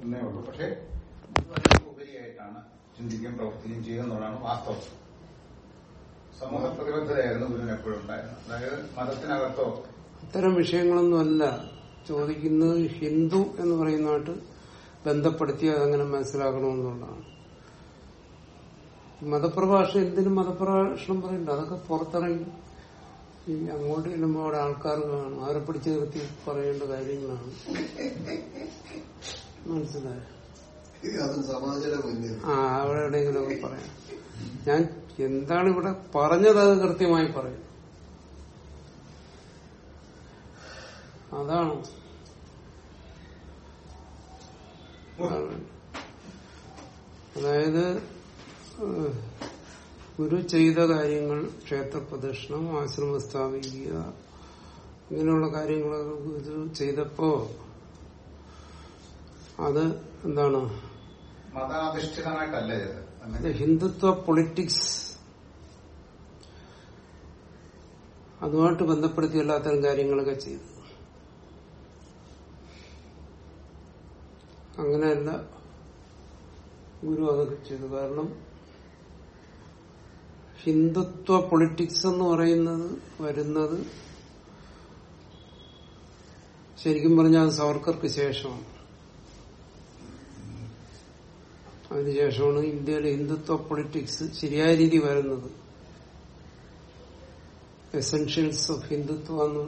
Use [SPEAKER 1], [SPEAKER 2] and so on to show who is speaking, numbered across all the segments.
[SPEAKER 1] എന്നേ ഉള്ളൂ പക്ഷെ അതിനൊക്കെ ഉപരിയായിട്ടാണ് ചിന്തിക്കുകയും പ്രവർത്തിക്കുകയും ചെയ്യുന്നതാണ് വാസ്തവം സമൂഹ പ്രതിബദ്ധതയായിരുന്നു ഗുരുവിന് എപ്പോഴും ഉണ്ടായിരുന്നത് അതായത് മതത്തിനകത്തോ
[SPEAKER 2] അത്തരം വിഷയങ്ങളൊന്നുമല്ല ചോദിക്കുന്നത് ഹിന്ദു എന്ന് പറയുന്നതായിട്ട് ബന്ധപ്പെടുത്തി അതങ്ങനെ മനസ്സിലാക്കണമെന്നുള്ളതാണ് മതപ്രഭാഷണം എന്തിനും മതപ്രഭാഷണം പറയണ്ട അതൊക്കെ പുറത്തിറങ്ങി ഈ അങ്ങോട്ട് ചെല്ലുമ്പോൾ അവിടെ ആൾക്കാർ കാണും അവരെ പിടിച്ചു നിർത്തി പറയേണ്ട കാര്യങ്ങളാണ് മനസ്സിലായോ
[SPEAKER 3] അതും സമാജയുടെ മുന്നിൽ
[SPEAKER 2] ആ അവിടെ എവിടെയെങ്കിലുമൊക്കെ പറയാം ഞാൻ എന്താണ് ഇവിടെ പറഞ്ഞത് അത് കൃത്യമായി പറയും അതാണ് അതാണ്. അതായത് ഏഹ്, ഗുരു ചെയ്ത കാര്യങ്ങൾ ക്ഷേത്ര പ്രദക്ഷിണം ആശ്രമം സ്ഥാപിക്കുക ഇങ്ങനെയുള്ള കാര്യങ്ങളൊക്കെ ഗുരു ചെയ്തപ്പോ അത് എന്താണ്
[SPEAKER 1] മതാധിഷ്ഠിതമായിട്ടല്ല ഇത്
[SPEAKER 2] ഇത്
[SPEAKER 1] അല്ലെങ്കിൽ
[SPEAKER 2] ഹിന്ദുത്വ പൊളിറ്റിക്സ് അതുമായിട്ട് ബന്ധപ്പെടുത്തിയല്ല അത്തരം കാര്യങ്ങളൊക്കെ ചെയ്തു അങ്ങനെയല്ല ഗുരു അതൊക്കെ ചെയ്തു കാരണം ഹിന്ദുത്വ പൊളിറ്റിക്സ് എന്ന് പറയുന്നത് വരുന്നത് ശരിക്കും പറഞ്ഞാൽ അത് സവർക്കർക്ക് ശേഷമാണ് അതിനുശേഷമാണ് ഇന്ത്യയിലെ ഹിന്ദുത്വ പൊളിറ്റിക്സ് ശരിയായ രീതി വരുന്നത് എസെൻഷ്യൽസ് ഓഫ് ഹിന്ദുത്വ എന്ന്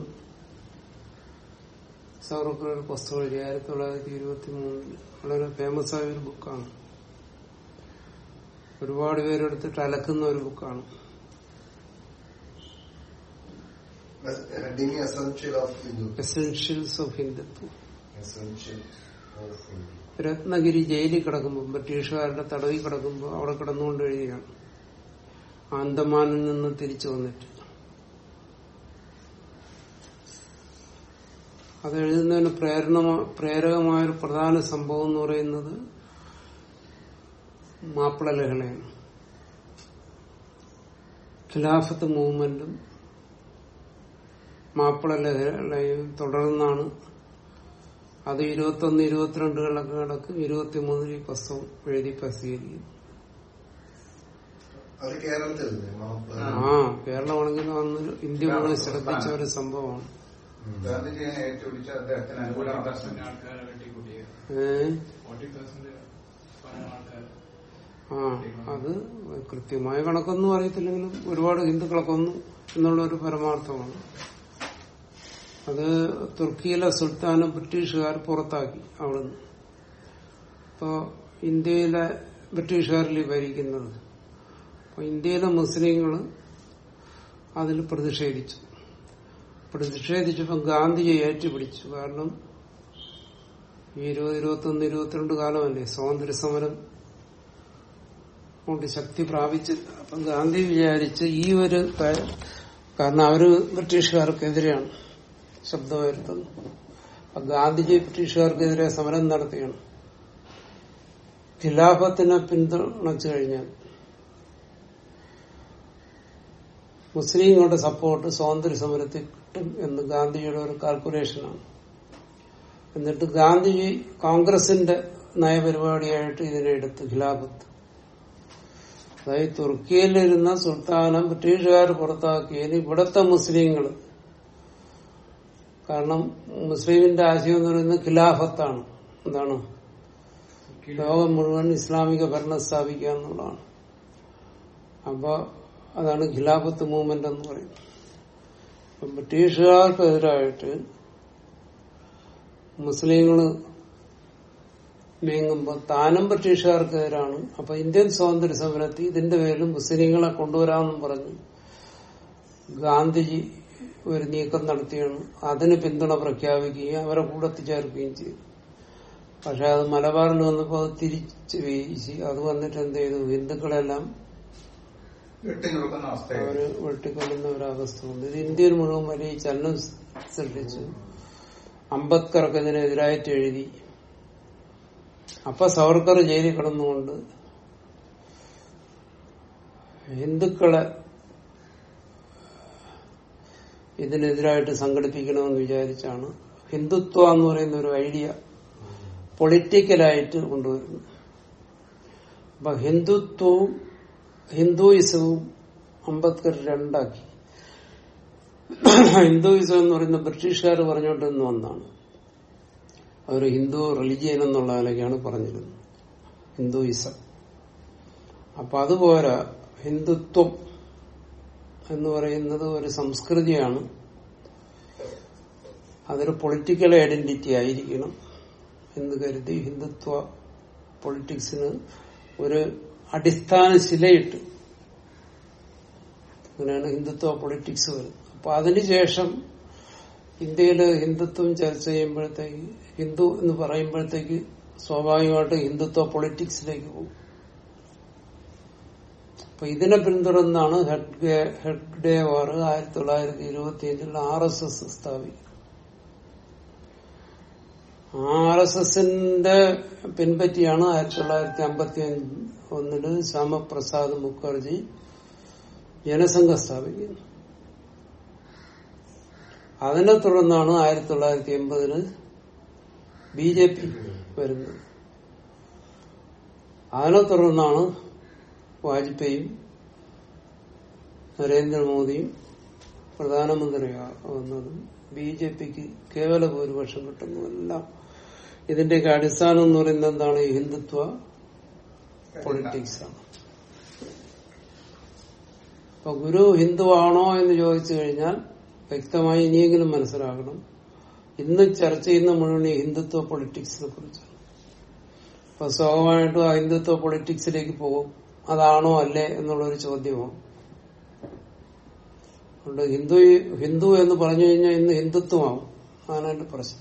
[SPEAKER 2] സവർക്കർ ഒരു പുസ്തകം എഴുതി ആയിരത്തി തൊള്ളായിരത്തി ഇരുപത്തി മൂന്നിൽ വളരെ ഫേമസ് ആയ ഒരു ബുക്കാണ് ഒരുപാട് പേരെടുത്തിട്ട് അലക്കുന്ന ഒരു ബുക്കാണ്
[SPEAKER 3] heading essential of Hindu
[SPEAKER 2] essentials of ഹിന്ദുത്വം
[SPEAKER 3] എസെൻഷ്യൽ ഓഫ് ഹിന്ദു
[SPEAKER 2] രത്നഗിരി ജയിലിൽ കിടക്കുമ്പോൾ ബ്രിട്ടീഷുകാരുടെ തടവിൽ കിടക്കുമ്പോൾ അവിടെ കിടന്നുകൊണ്ട് എഴുതിയാണ് ആന്തമാനിൽ നിന്ന് തിരിച്ചു വന്നിട്ട് അത് എഴുതുന്നതിന് പ്രേരണ പ്രേരകമായ ഒരു പ്രധാന സംഭവം എന്ന് പറയുന്നത് മാപ്പിള ലഹളയാണ് ഖിലാഫത്ത് മൂവ്മെന്റും മാപ്പിള ലഹളയും തുടർന്നാണ് അത് ഇരുപത്തൊന്ന് ഇരുപത്തിരണ്ടുകളൊക്കെ കിടക്കും ഇരുപത്തിമൂന്നിൽ ഈ പുസ്തകം എഴുതി പ്രസിദ്ധീകരിക്കും
[SPEAKER 3] അത് കേരളത്തിൽ മാപ്പിള
[SPEAKER 2] ആ കേരളമാണെങ്കിൽ അന്ന് ഇന്ത്യ മുഴുവൻ ശ്രദ്ധിച്ച ഒരു സംഭവമാണ്
[SPEAKER 1] ഗാന്ധിജിയെ ഏറ്റുപിടിച്ച അദ്ദേഹത്തിന് അനുകൂലമായ
[SPEAKER 4] ആൾക്കാരെ വെട്ടിക്കൂട്ടിയ
[SPEAKER 2] ഏ
[SPEAKER 4] ഫോർട്ടി പെർസെന്റ് ആൾക്കാർ
[SPEAKER 2] ആ അത് കൃത്യമായ കണക്കൊന്നും അറിയത്തില്ലെങ്കിലും ഒരുപാട് ഹിന്ദുക്കളെ കൊന്നു എന്നുള്ള ഒരു പരമാർത്ഥമാണ് അത് തുർക്കിയിലെ സുൽത്താന് ബ്രിട്ടീഷുകാർ പുറത്താക്കി അവിടുന്ന് ഇപ്പോ ഇന്ത്യയിലെ ബ്രിട്ടീഷുകാരിൽ ഭരിക്കുന്നത് അപ്പൊ ഇന്ത്യയിലെ മുസ്ലിങ്ങൾ അതിൽ പ്രതിഷേധിച്ചു പ്രതിഷേധിച്ചപ്പോൾ ഗാന്ധിജി ഏറ്റുപിടിച്ചു കാരണം ഈ ഇരുപത് ഇരുപത്തൊന്ന് ഇരുപത്തിരണ്ട് കാലമല്ലേ സ്വാതന്ത്ര്യ സമരം കൊണ്ട് ശക്തി പ്രാപിച്ചില്ല അപ്പം ഗാന്ധി വിചാരിച്ച് ഈ ഒരു കാ- കാരണം അവര് ബ്രിട്ടീഷുകാർക്കെതിരെയാണ് ശബ്ദമുയർത്തുന്നത് അപ്പൊ ഗാന്ധിജി ബ്രിട്ടീഷുകാർക്കെതിരെ സമരം നടത്തുകയാണ് ഖിലാഫത്തിനെ പിന്തുണച്ചു കഴിഞ്ഞാൽ മുസ്ലിങ്ങളുടെ സപ്പോർട്ട് സ്വാതന്ത്ര്യ സമരത്തിൽ കിട്ടും എന്ന് ഗാന്ധിജിയുടെ ഒരു കാൽക്കുലേഷനാണ് എന്നിട്ട് ഗാന്ധിജി കോൺഗ്രസിന്റെ നയപരിപാടിയായിട്ട് ഇതിനെ എടുത്ത് ഖിലാഫത്ത് അതായത് തുർക്കിയിലിരുന്ന സുൽത്താനം ബ്രിട്ടീഷുകാർ പുറത്താക്കിയതിന് ഇവിടത്തെ മുസ്ലിങ്ങൾ കാരണം മുസ്ലിമിന്റെ ആശയം എന്ന് പറയുന്നത് ഖിലാഫത്താണ് എന്താണ് ലോകം മുഴുവൻ ഇസ്ലാമിക ഭരണം സ്ഥാപിക്കുക എന്നുള്ളതാണ് അപ്പൊ അതാണ് ഖിലാഫത്ത് മൂവ്മെന്റ് എന്ന് പറയുന്നത് അപ്പൊ ബ്രിട്ടീഷുകാർക്കെതിരായിട്ട് മുസ്ലിങ്ങള് നീങ്ങുമ്പോൾ താനും ബ്രിട്ടീഷുകാർക്കെതിരാണ് അപ്പൊ ഇന്ത്യൻ സ്വാതന്ത്ര്യ സമരത്തിൽ ഇതിന്റെ പേരിൽ മുസ്ലിങ്ങളെ കൊണ്ടുവരാമെന്നും പറഞ്ഞു ഗാന്ധിജി ഒരു നീക്കം നടത്തിയാണ് അതിന് പിന്തുണ പ്രഖ്യാപിക്കുകയും അവരെ കൂടെ ചേർക്കുകയും ചെയ്തു പക്ഷെ അത് മലബാറിൽ വന്നപ്പോൾ അത് തിരിച്ച് വീശി അത് വന്നിട്ട് എന്ത് ചെയ്തു ഹിന്ദുക്കളെല്ലാം
[SPEAKER 1] വിട്ടുകൊടുക്കുന്ന അവസ്ഥയിൽ
[SPEAKER 2] അവര് വെട്ടിക്കൊല്ലുന്ന ഒരവസ്ഥ വന്നു ഇത് ഇന്ത്യയിൽ മുഴുവൻ വലിയ ചലനം സൃഷ്ടിച്ചു അംബേദ്കർക്ക് ഇതിനെതിരായിട്ട് എഴുതി അപ്പൊ സവർക്കർ ജയിലിൽ കിടന്നുകൊണ്ട് ഹിന്ദുക്കളെ ഇതിനെതിരായിട്ട് സംഘടിപ്പിക്കണമെന്ന് വിചാരിച്ചാണ് ഹിന്ദുത്വ എന്ന് പറയുന്ന ഒരു ഐഡിയ പൊളിറ്റിക്കലായിട്ട് കൊണ്ടുവരുന്നു അപ്പൊ ഹിന്ദുത്വവും ഹിന്ദുയിസവും അംബേദ്കർ രണ്ടാക്കി ഹിന്ദുയിസം എന്ന് പറയുന്ന ബ്രിട്ടീഷുകാർ പറഞ്ഞുകൊണ്ടിരുന്ന ഒന്നാണ് അവർ ഹിന്ദു റിലിജിയൻ എന്നുള്ള നിലയ്ക്കാണ് പറഞ്ഞിരുന്നത് ഹിന്ദുയിസം അപ്പൊ അതുപോലെ ഹിന്ദുത്വം എന്ന് പറയുന്നത് ഒരു സംസ്കൃതിയാണ് അതൊരു പൊളിറ്റിക്കൽ ഐഡന്റിറ്റി ആയിരിക്കണം എന്ന് കരുതി ഹിന്ദുത്വ പൊളിറ്റിക്സിന് ഒരു അടിസ്ഥാന ശിലയിട്ട് അങ്ങനെയാണ് ഹിന്ദുത്വ പൊളിറ്റിക്സ് വരുന്നത് അപ്പൊ അതിനുശേഷം ഇന്ത്യയിൽ ഹിന്ദുത്വം ചർച്ച ചെയ്യുമ്പോഴത്തേക്ക് ഹിന്ദു എന്ന് പറയുമ്പോഴത്തേക്ക് സ്വാഭാവികമായിട്ട് ഹിന്ദുത്വ പൊളിറ്റിക്സിലേക്ക് പോകും അപ്പൊ ഇതിനെ പിന്തുടർന്നാണ് ഹെഡ്ഗെ ഹെഡ്ഗേവാർ ആയിരത്തി തൊള്ളായിരത്തി ഇരുപത്തിയഞ്ചിൽ ആർ എസ് എസ് സ്ഥാപിക്കുന്നത് ആർ എസ് എസിന്റെ പിൻപറ്റിയാണ് ആയിരത്തി തൊള്ളായിരത്തി അമ്പത്തി ഒന്നില് ശ്യാമപ്രസാദ് മുഖർജി ജനസംഘം സ്ഥാപിക്കുന്നത് അതിനെ തുടർന്നാണ് ആയിരത്തി തൊള്ളായിരത്തി എൺപതില് ബി ജെ പി വരുന്നത് അതിനെ തുടർന്നാണ് വാജ്പേയിയും നരേന്ദ്രമോദിയും പ്രധാനമന്ത്രിയാവുന്നതും ബി ജെ പിക്ക് കേവല ഭൂരിപക്ഷം കിട്ടുന്നതെല്ലാം ഇതിന്റെയൊക്കെ അടിസ്ഥാനം എന്ന് പറയുന്നത് എന്താണ് ഈ ഹിന്ദുത്വ പൊളിറ്റിക്സ് ആണ് അപ്പൊ ഗുരു ഹിന്ദു ആണോ എന്ന് ചോദിച്ചു കഴിഞ്ഞാൽ വ്യക്തമായി ഇനിയെങ്കിലും മനസ്സിലാക്കണം ഇന്ന് ചർച്ച ചെയ്യുന്ന മുഴുവൻ ഈ ഹിന്ദുത്വ പൊളിറ്റിക്സിനെ കുറിച്ചാണ് അപ്പൊ സ്വാഭാവികമായിട്ടും ആ ഹിന്ദുത്വ പൊളിറ്റിക്സിലേക്ക് പോകും അതാണോ അല്ലേ എന്നുള്ളൊരു ചോദ്യമാണ് അതുകൊണ്ട് ഹിന്ദു ഹിന്ദു എന്ന് പറഞ്ഞു കഴിഞ്ഞാൽ ഇന്ന് ഹിന്ദുത്വമാവും അതാണ് എന്റെ പ്രശ്നം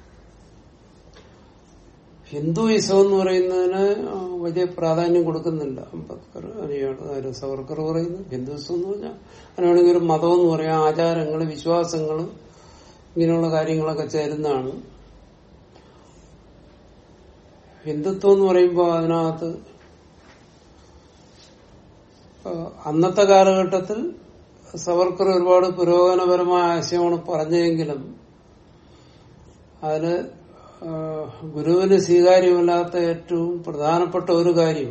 [SPEAKER 2] ഹിന്ദുയിസം എന്ന് പറയുന്നതിന് വലിയ പ്രാധാന്യം കൊടുക്കുന്നില്ല അംബേദ്കർ അനിയാണ് ആര് സവർക്കർ പറയുന്നത് ഹിന്ദുയിസം എന്ന് പറഞ്ഞാൽ അതിനാണെങ്കിൽ ഒരു മതം എന്ന് പറയാം ആചാരങ്ങൾ വിശ്വാസങ്ങൾ ഇങ്ങനെയുള്ള കാര്യങ്ങളൊക്കെ ചേരുന്നതാണ് ഹിന്ദുത്വം എന്ന് പറയുമ്പോൾ അതിനകത്ത് ആ, അന്നത്തെ കാലഘട്ടത്തിൽ സവർക്കർ ഒരുപാട് പുരോഗമനപരമായ ആശയമാണ് പറഞ്ഞതെങ്കിലും അതില് ആ, ഗുരുവിന് സ്വീകാര്യമല്ലാത്ത ഏറ്റവും പ്രധാനപ്പെട്ട ഒരു കാര്യം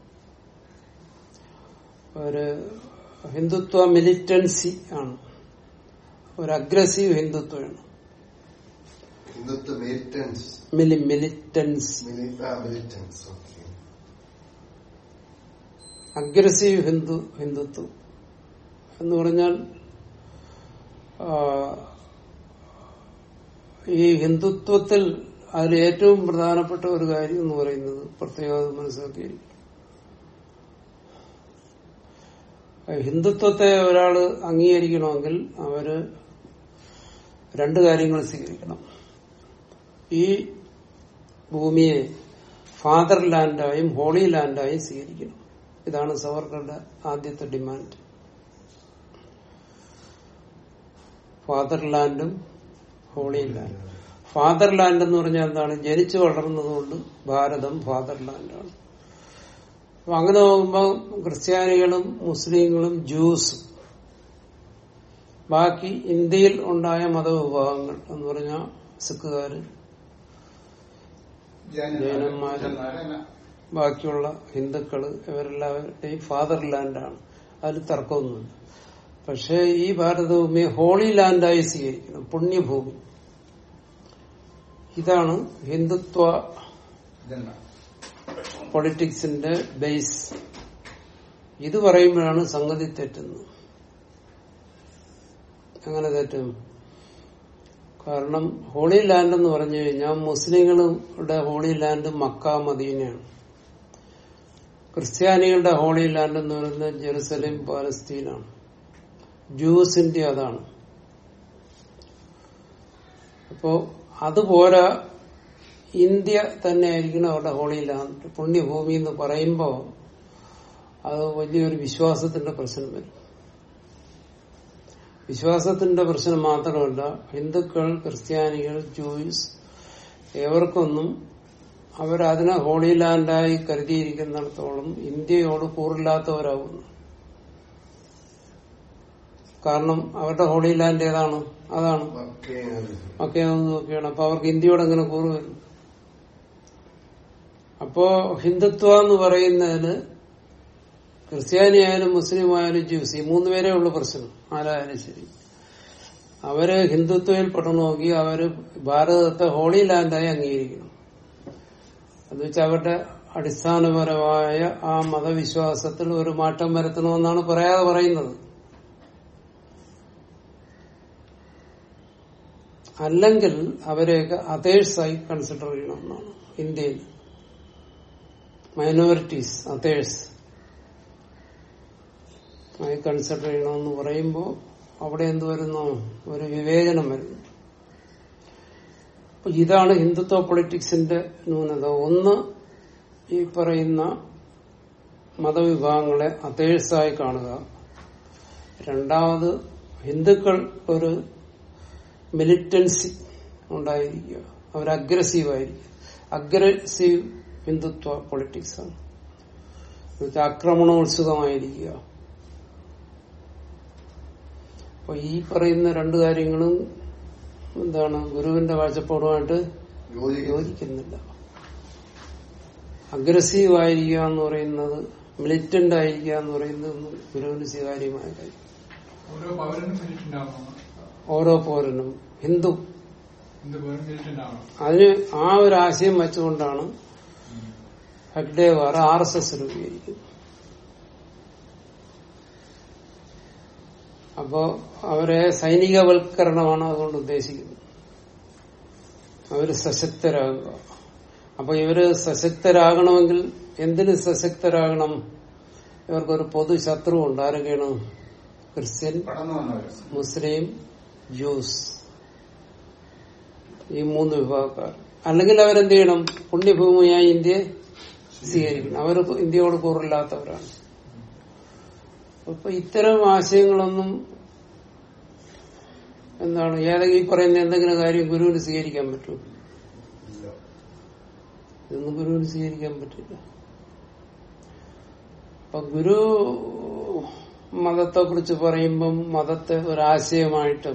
[SPEAKER 2] ഒരു ഹിന്ദുത്വ മിലിറ്റൻസി ആണ് ഒരു അഗ്രസീവ് ഹിന്ദുത്വമാണ്
[SPEAKER 3] Hindutva militants
[SPEAKER 2] mili militants
[SPEAKER 3] militants okay
[SPEAKER 2] aggressive Hindu ഹിന്ദുത്വം എന്ന് പറഞ്ഞാൽ ആ, ഈ ഹിന്ദുത്വത്തിൽ അതിൽ ഏറ്റവും പ്രധാനപ്പെട്ട ഒരു കാര്യം എന്ന് പറയുന്നത് പ്രത്യേകത മനസ്സിലാക്കി ഹിന്ദുത്വത്തെ ഒരാള് അംഗീകരിക്കണമെങ്കിൽ അവര് രണ്ട് കാര്യങ്ങൾ സ്വീകരിക്കണം ഈ ഭൂമിയെ ഫാദർ ലാൻഡായും ഹോളി ലാൻഡായും സ്വീകരിക്കണം ഇതാണ് സവർക്കറുടെ ആദ്യത്തെ ഡിമാൻഡ് ഫാദർ ലാൻഡും ഹോളി ലാൻഡും ഫാദർ ലാൻഡ് എന്ന് പറഞ്ഞാൽ എന്താണ് ജനിച്ചു വളർന്നതുകൊണ്ട് ഭാരതം ഫാദർ ലാൻഡാണ് അപ്പൊ അങ്ങനെ നോക്കുമ്പോൾ ക്രിസ്ത്യാനികളും മുസ്ലിങ്ങളും ജൂസും ബാക്കി ഇന്ത്യയിൽ ഉണ്ടായ മതവിഭാഗങ്ങൾ എന്ന് പറഞ്ഞാൽ സിഖുകാര് ജൈനന്മാര്.
[SPEAKER 1] ജൈനന്മാരെല്ലാം
[SPEAKER 2] ബാക്കിയുള്ള ഹിന്ദുക്കള് ഇവരെല്ലാവരുടെയും ഫാദർ ലാൻഡാണ് അതിൽ തർക്കമൊന്നുമില്ല പക്ഷേ ഈ ഭാരതഭൂമിയെ ഹോളി ലാൻഡായി സ്വീകരിക്കണം പുണ്യഭൂമി ഇതാണ് ഹിന്ദുത്വ
[SPEAKER 1] ഇതെന്താ
[SPEAKER 2] പൊളിറ്റിക്സിന്റെ ബേസ് ഇത് പറയുമ്പോഴാണ് സംഗതി തെറ്റുന്നത് അങ്ങനെ തെറ്റും കാരണം ഹോളി ലാൻഡ് എന്ന് പറഞ്ഞു കഴിഞ്ഞാൽ മുസ്ലിങ്ങളുടെ ഹോളി ലാൻഡ് മക്ക മദീനയാണ് ക്രിസ്ത്യാനികളുടെ ഹോളി ലാൻഡ് എന്ന് പറയുന്നത് ജെറുസലേം പാലസ്തീനാണ് ജൂസിന്റെ അതാണ് അപ്പോ അതുപോരാ ഇന്ത്യ തന്നെ ആയിരിക്കണം അവരുടെ ഹോളി ലാൻഡ് പുണ്യഭൂമി എന്ന് പറയുമ്പോൾ അത് വലിയൊരു വിശ്വാസത്തിന്റെ പ്രശ്നം വരും വിശ്വാസത്തിന്റെ പ്രശ്നം മാത്രമല്ല ഹിന്ദുക്കൾ ക്രിസ്ത്യാനികൾ ജൂയിസ് ഏവർക്കൊന്നും അവരതിനെ ഹോളി ലാൻഡായി കരുതിയിരിക്കുന്നിടത്തോളം ഇന്ത്യയോട് കൂറില്ലാത്തവരാകുന്നു കാരണം അവരുടെ ഹോളി ലാൻഡ് ഏതാണ് അതാണ് ഒക്കെ നോക്കിയാണ് അപ്പൊ അവർക്ക് ഇന്ത്യയോട് എങ്ങനെ കൂറ് വരും അപ്പോ ഹിന്ദുത്വ എന്ന് പറയുന്നതിന് ക്രിസ്ത്യാനി ആയാലും മുസ്ലിം ആയാലും ജ്യൂസ് ഈ മൂന്ന് പേരേ ഉള്ളു പ്രശ്നം ആരായാലും ശരി അവര് ഹിന്ദുത്വയിൽ പെടണമെങ്കിൽ അവര് ഭാരതത്തെ ഹോളി ലാൻഡായി അംഗീകരിക്കണം എന്ന് വെച്ചാൽ അവരുടെ അടിസ്ഥാനപരമായ ആ മതവിശ്വാസത്തിൽ ഒരു മാറ്റം വരുത്തണമെന്നാണ് പറയാതെ പറയുന്നത് അല്ലെങ്കിൽ അവരെയൊക്കെ അതേഴ്സായി കൺസിഡർ ചെയ്യണമെന്നാണ് ഇന്ത്യയിൽ മൈനോറിറ്റീസ് അതേഴ്സ് ആയി കൺസിഡർ ചെയ്യണമെന്ന് പറയുമ്പോൾ അവിടെ എന്ത് വരുന്നു ഒരു വിവേചനം വരുന്നു അപ്പൊ ഇതാണ് ഹിന്ദുത്വ പൊളിറ്റിക്സിന്റെ ന്യൂനത ഒന്ന് ഈ പറയുന്ന മതവിഭാഗങ്ങളെ അതേഴ്സായി കാണുക രണ്ടാമത് ഹിന്ദുക്കൾ ഒരു മിലിറ്റൻസി ഉണ്ടായിരിക്കുക അവർ അഗ്രസീവ് ആയിരിക്കുക അഗ്രസീവ് ഹിന്ദുത്വ പൊളിറ്റിക്സ് ആണ് എന്നുവെച്ചാൽ ആക്രമണോത്സുകമായിരിക്കുക അപ്പൊ ഈ പറയുന്ന രണ്ടു കാര്യങ്ങളും എന്താണ് ഗുരുവിന്റെ കാഴ്ചപ്പാടുമായിട്ട്
[SPEAKER 3] യോജിക്കുന്നു
[SPEAKER 2] യോജിക്കുന്നില്ല അഗ്രസീവ് ആയിരിക്കുക എന്ന് പറയുന്നത് മിലിറ്റന്റ് ആയിരിക്കുക എന്ന് പറയുന്നത് ഒന്നും ഗുരുവിന് സ്വീകാര്യമായ കാര്യം
[SPEAKER 4] ഓരോ പൗരനും മിലിറ്റന്റ് ആവണം
[SPEAKER 2] ഓരോ പൗരനും ഹിന്ദു
[SPEAKER 4] എന്ത് പൗരൻ മിലിറ്റന്റ് ആവണം
[SPEAKER 2] അതിന് ആ ഒരു ആശയം വെച്ചുകൊണ്ടാണ് ഹഗ്ഡേവാർ ആർ എസ് എസ് രൂപീകരിക്കുന്നത് അപ്പോ അവരെ സൈനികവൽക്കരണമാണ് അതുകൊണ്ട് ഉദ്ദേശിക്കുന്നത് അവര് സശക്തരാകുക അപ്പൊ ഇവര് സശക്തരാകണമെങ്കിൽ എന്തിന് സശക്തരാകണം ഇവർക്കൊരു പൊതു ശത്രുവുണ്ട് ആരൊക്കെയാണ് ക്രിസ്ത്യൻ
[SPEAKER 1] കടന്നു വന്നവര്
[SPEAKER 2] മുസ്ലിം ജൂസ് ഈ മൂന്ന് വിഭാഗക്കാർ അല്ലെങ്കിൽ അവരെന്ത് ചെയ്യണം പുണ്യഭൂമിയായി ഇന്ത്യയെ സ്വീകരിക്കണം അവർ ഇന്ത്യയോട് കൂറില്ലാത്തവരാണ് അപ്പൊ ഇത്തരം ആശയങ്ങളൊന്നും എന്താണ് ഏതെങ്കിലും ഈ പറയുന്ന എന്തെങ്കിലും കാര്യം ഗുരുവിന് സ്വീകരിക്കാൻ പറ്റും
[SPEAKER 3] ഇല്ല
[SPEAKER 2] ഇതൊന്നും ഗുരുവിന് സ്വീകരിക്കാൻ പറ്റില്ല അപ്പൊ ഗുരു മതത്തെ കുറിച്ച് പറയുമ്പം മതത്തെ ഒരാശയമായിട്ടും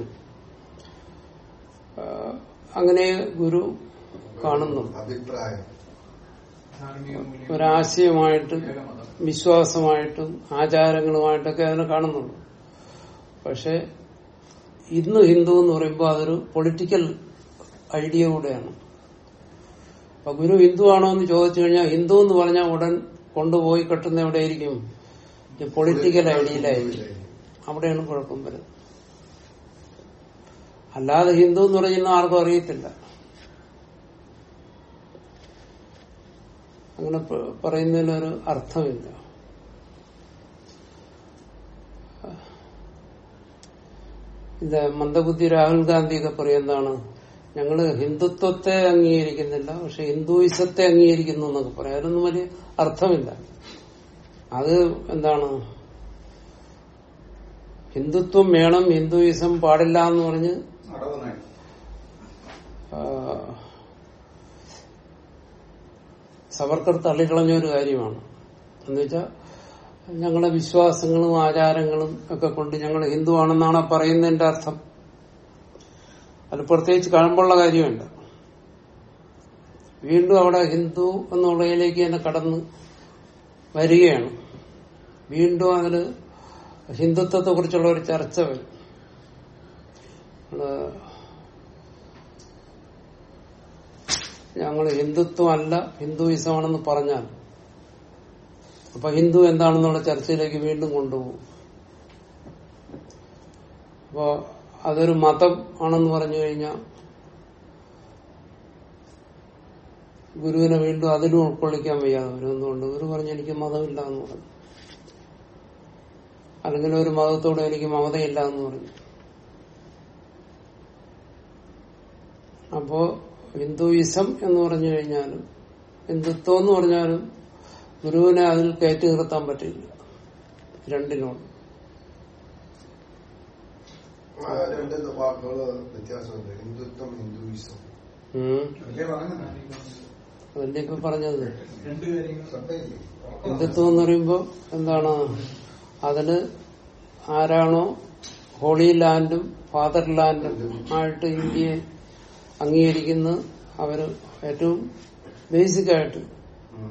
[SPEAKER 2] ആ, അങ്ങനെ ഗുരു കാണുന്നു
[SPEAKER 3] അഭിപ്രായം
[SPEAKER 4] ധാർമ്മിക മൂല്യം
[SPEAKER 2] ഒരാശയമായിട്ടും
[SPEAKER 4] ഏകമതം
[SPEAKER 2] വിശ്വാസമായിട്ടും ആചാരങ്ങളുമായിട്ടൊക്കെ അതിനെ കാണുന്നുള്ളൂ പക്ഷെ ഇന്ന് ഹിന്ദു എന്ന് പറയുമ്പോൾ അതൊരു പൊളിറ്റിക്കൽ ഐഡിയ കൂടെയാണ് അപ്പൊ ഗുരു ഹിന്ദു ആണോ എന്ന് ചോദിച്ചു കഴിഞ്ഞാൽ ഹിന്ദു എന്ന് പറഞ്ഞാൽ ഉടൻ കൊണ്ടുപോയി കെട്ടുന്ന എവിടെയായിരിക്കും ഈ പൊളിറ്റിക്കൽ ഐഡിയയിലായിരിക്കും അവിടെയാണ് കുഴപ്പം വരുന്നത് അല്ലാതെ ഹിന്ദു എന്ന് പറയുന്ന ആർക്കും അറിയത്തില്ല അങ്ങനെ പ- പറയുന്നതിലൊരു അർത്ഥമില്ല ഇത് മന്ദബുദ്ധി രാഹുൽ ഗാന്ധിയൊക്കെ പറയും എന്താണ് ഞങ്ങള് ഹിന്ദുത്വത്തെ അംഗീകരിക്കുന്നില്ല പക്ഷെ ഹിന്ദുയിസത്തെ അംഗീകരിക്കുന്നു എന്നൊക്കെ പറയാം അതിനൊന്നും വലിയ അർത്ഥമില്ല അത് എന്താണ് ഹിന്ദുത്വം വേണം ഹിന്ദുയിസം പാടില്ല എന്ന് പറഞ്ഞ്
[SPEAKER 1] അടവ് നയം
[SPEAKER 2] ആ, സവർക്കർ തള്ളിക്കളഞ്ഞ ഒരു കാര്യമാണ് എന്നുവെച്ചാൽ ഞങ്ങളുടെ വിശ്വാസങ്ങളും ആചാരങ്ങളും ഒക്കെ കൊണ്ട് ഞങ്ങൾ ഹിന്ദു ആണെന്നാണ് ആ പറയുന്നതിന്റെ അർത്ഥം അത് പ്രത്യേകിച്ച് കഴമ്പുള്ള കാര്യമല്ല വീണ്ടും അവിടെ ഹിന്ദു എന്നുള്ളതിലേക്ക് തന്നെ കടന്ന് വരികയാണ് വീണ്ടും അതില് ഹിന്ദുത്വത്തെ കുറിച്ചുള്ള ഒരു ചർച്ച വരും നമ്മള് ഞങ്ങൾ ഹിന്ദുത്വം അല്ല ഹിന്ദുയിസമാണെന്ന് പറഞ്ഞാൽ അപ്പൊ ഹിന്ദു എന്താണെന്നുള്ള ചർച്ചയിലേക്ക് വീണ്ടും കൊണ്ടുപോകും അപ്പോ അതൊരു മതം ആണെന്ന് പറഞ്ഞു കഴിഞ്ഞാൽ ഗുരുവിനെ വീണ്ടും അതിലും ഉൾക്കൊള്ളിക്കാൻ വയ്യാതെ വരും എന്തുകൊണ്ട് ഗുരു പറഞ്ഞു എനിക്ക് മതമില്ല എന്ന് പറഞ്ഞു അല്ലെങ്കിൽ ഒരു മതത്തോട് എനിക്ക് മമതയില്ല എന്ന് പറഞ്ഞു അപ്പോ ഹിന്ദുയിസം എന്ന് പറഞ്ഞു കഴിഞ്ഞാലും ഹിന്ദുത്വം എന്ന് പറഞ്ഞാലും ഗുരുവിനെ അതിൽ കയറ്റി നിർത്താൻ പറ്റില്ല രണ്ടിനോട്
[SPEAKER 3] ആ രണ്ട് വാക്കുകള് വ്യത്യാസമുണ്ട് ഹിന്ദുത്വം ഹിന്ദുയിസം
[SPEAKER 2] ഉം.
[SPEAKER 1] വലിയ പറഞ്ഞു
[SPEAKER 2] അതല്ലേ ഇപ്പൊ പറഞ്ഞത്
[SPEAKER 4] രണ്ട് കാര്യങ്ങൾ
[SPEAKER 1] ശ്രദ്ധയില്ലേ
[SPEAKER 2] ഹിന്ദുത്വം എന്ന് പറയുമ്പോ എന്താണ് അതില് ആരാണോ ഹോളി ലാൻഡും ഫാദർ ലാൻഡും ആയിട്ട് ഇന്ത്യയെ അംഗീകരിക്കുന്നത് അവര് ഏറ്റവും ബേസിക് ആയിട്ട്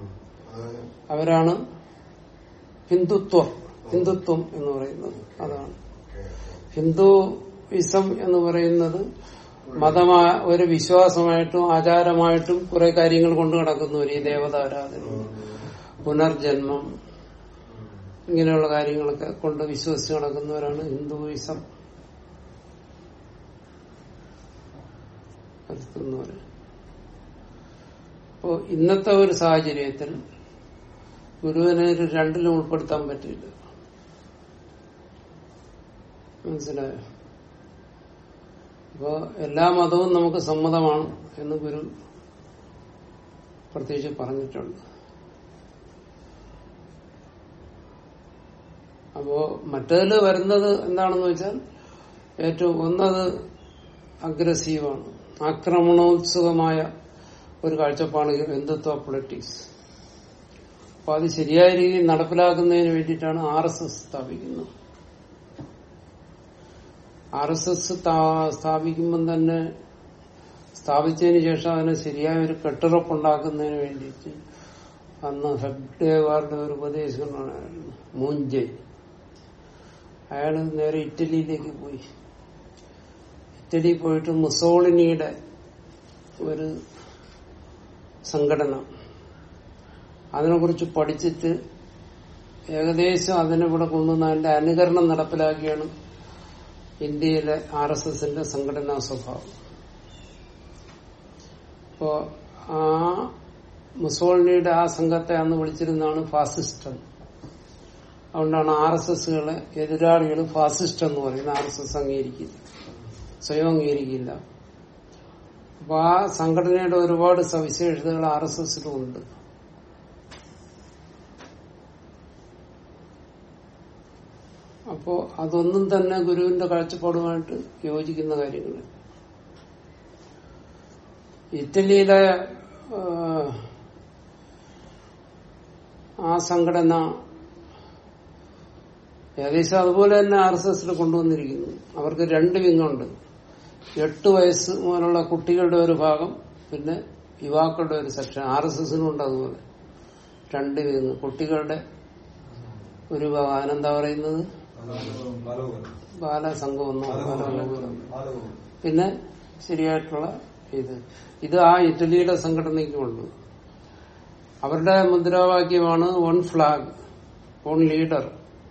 [SPEAKER 2] അവരാണ് ഹിന്ദുത്വം ഹിന്ദുത്വം എന്ന് പറയുന്നത് അതാണ് ഹിന്ദുയിസം എന്ന് പറയുന്നത് മതമായ ഒരു വിശ്വാസമായിട്ടും ആചാരമായിട്ടും കുറെ കാര്യങ്ങൾ കൊണ്ട് നടക്കുന്നവർ ഈ ദേവതാരാധന പുനർജന്മം ഇങ്ങനെയുള്ള കാര്യങ്ങളൊക്കെ കൊണ്ട് വിശ്വസിച്ച് നടക്കുന്നവരാണ് ഹിന്ദുയിസം വരുത്തുന്നവര് അപ്പോ ഇന്നത്തെ ഒരു സാഹചര്യത്തിൽ ഗുരുവിനെ ഒരു രണ്ടിലും ഉൾപ്പെടുത്താൻ പറ്റില്ല മനസ്സിലായോ അപ്പോ എല്ലാ മതവും നമുക്ക് സമ്മതമാണ് എന്ന് ഗുരു പ്രത്യേകിച്ച് പറഞ്ഞിട്ടുണ്ട് അപ്പോ മറ്റേതില് വരുന്നത് എന്താണെന്ന് വെച്ചാൽ ഏറ്റവും ഒന്നത് അഗ്രസീവാണ് ആക്രമണോത്സുകമായ ഒരു കാഴ്ചപ്പാട് ഹിന്ദുത്വ പൊളിറ്റിക്സ് അപ്പൊ അത് ശരിയായ രീതിയിൽ നടപ്പിലാക്കുന്നതിന് വേണ്ടിയിട്ടാണ് ആർ എസ് എസ് സ്ഥാപിക്കുന്നത് ആർ എസ് എസ് സ്ഥാപിക്കുമ്പം തന്നെ സ്ഥാപിച്ചതിന് ശേഷം അതിന് ശരിയായ ഒരു കെട്ടുറപ്പുണ്ടാക്കുന്നതിന് വേണ്ടിയിട്ട് അന്ന് ഹെബ്ഡേവാറുടെ ഒരു ഉപദേശകനാണ് മൂഞ്ചെ അയാൾ നേരെ ഇറ്റലിയിലേക്ക് പോയി ഇറ്റലി പോയിട്ട് മുസോളിനിയുടെ ഒരു സംഘടന അതിനെക്കുറിച്ച് പഠിച്ചിട്ട് ഏകദേശം അതിനിവിടെ കൊണ്ടുവന്ന് അതിന്റെ അനുകരണം നടപ്പിലാക്കിയാണ് ഇന്ത്യയിലെ ആർ എസ് എസിന്റെ സംഘടനാ സ്വഭാവം അപ്പോ ആ മുസോളിനിയുടെ ആ സംഘത്തെ അന്ന് വിളിച്ചിരുന്നതാണ് ഫാസിസ്റ്റ് എന്ന്. അതുകൊണ്ടാണ് ആർ എസ് എസുകളെ എതിരാളികൾ ഫാസിസ്റ്റ് എന്ന് പറയുന്നത് ആർ എസ് എസ് അംഗീകരിക്കില്ല സ്വയം അംഗീകരിക്കില്ല അപ്പൊ ആ സംഘടനയുടെ ഒരുപാട് സവിശേഷതകൾ ആർ എസ് എസിലും ഉണ്ട് അപ്പോ അതൊന്നും തന്നെ ഗുരുവിന്റെ കാഴ്ചപ്പാടുമായിട്ട് യോജിക്കുന്ന കാര്യങ്ങൾ ഇറ്റലിയിലെ ആ, ആ സംഘടന ഏകദേശം അതുപോലെ തന്നെ ആർ എസ് എസിൽ കൊണ്ടുവന്നിരിക്കുന്നു അവർക്ക് രണ്ട് വിങ്ങുണ്ട് എട്ട് വയസ്സ് മുതലുള്ള കുട്ടികളുടെ ഒരു ഭാഗം പിന്നെ യുവാക്കളുടെ ഒരു സെക്ഷൻ ആർ എസ് എസിനും ഉണ്ട് അതുപോലെ രണ്ട് വിങ് കുട്ടികളുടെ ഒരു ഭാഗം അതിനെന്താ പറയുന്നത് ബാലസംഘം എന്നോ ബാലലോകം പിന്നെ ശരിയായിട്ടുള്ള ഇത് ഇത് ആ ഇറ്റലിയുടെ സംഘടനയ്ക്കുമുണ്ട് അവരുടെ മുദ്രാവാക്യമാണ് one flag one leader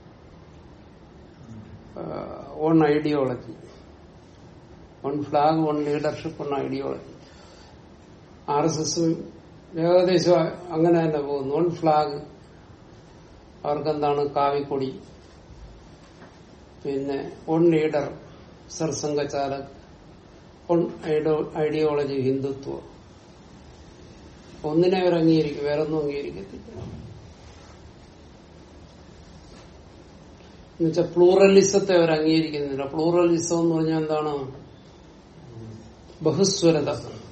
[SPEAKER 2] one ideology one flag one leadership one ideology R S S ഏകദേശം അങ്ങനെ തന്നെ പോകുന്നു വൺ ഫ്ലാഗ് അവർക്കെന്താണ് കാവിക്കൊടി പിന്നെ വൺ ലീഡർ സർസംഘചാലക് വൺ ഐഡിയോളജി ഹിന്ദുത്വ ഒന്നിനെ അവർ അംഗീകരിക്കും വേറൊന്നും അംഗീകരിക്കത്തില്ല എന്നുവെച്ചാൽ പ്ലൂറലിസത്തെ അവർ അംഗീകരിക്കുന്നില്ല പ്ലൂറലിസം എന്ന് പറഞ്ഞാൽ എന്താണ് ബഹുസ്വരത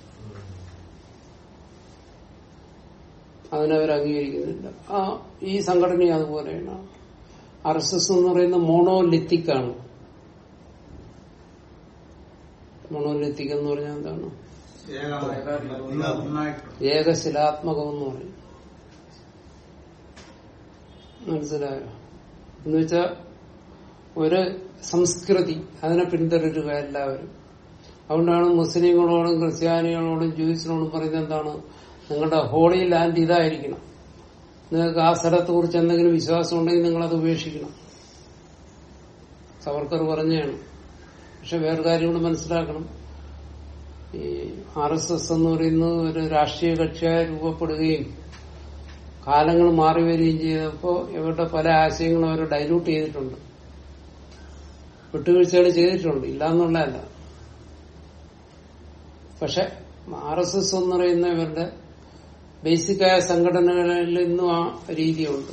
[SPEAKER 2] അതിനവർ അംഗീകരിക്കുന്നില്ല ആ ഈ സംഘടന അതുപോലെയാണ് ആർ എസ് എസ് എന്ന് പറയുന്ന മോണോലിത്തിക് ആണ് മോണോലിത്തിക് എന്ന് പറഞ്ഞാൽ എന്താണ്
[SPEAKER 1] ഒന്നായിട്ട്
[SPEAKER 2] ഏകശിലാത്മകം എന്ന് പറയും മനസ്സിലായോ എന്ന് വെച്ചാ ഒരു സംസ്കൃതി അതിനെ പിന്തുടരുക എല്ലാവരും അതുകൊണ്ടാണ് മുസ്ലിങ്ങളോടും ക്രിസ്ത്യാനികളോടും ജൂയിസിനോടും പറയുന്നത് എന്താണ് നിങ്ങളുടെ ഹോളി ലാൻഡ് ഇതായിരിക്കണം നിങ്ങൾക്ക് ആ സ്ഥലത്തെ കുറിച്ച് എന്തെങ്കിലും വിശ്വാസം ഉണ്ടെങ്കിൽ നിങ്ങളത് ഉപേക്ഷിക്കണം സവർക്കർ പറഞ്ഞാണ് പക്ഷെ വേറെ കാര്യം കൂടെ മനസ്സിലാക്കണം ഈ ആർ എസ് എസ് എന്ന് പറയുന്നത് ഒരു രാഷ്ട്രീയ കക്ഷിയായി രൂപപ്പെടുകയും കാലങ്ങൾ മാറി വരികയും ചെയ്തപ്പോ ഇവരുടെ പല ആശയങ്ങളും അവർ ഡൈലൂട്ട് ചെയ്തിട്ടുണ്ട് വിട്ടുവീഴ്ചകൾ ചെയ്തിട്ടുണ്ട് ഇല്ല എന്നുള്ളതല്ല പക്ഷെ ആർ എസ് എസ് എന്ന് പറയുന്ന ഇവരുടെ ബേസിക്കായ സംഘടനകളിൽ ഇന്നും ആ രീതിയുണ്ട്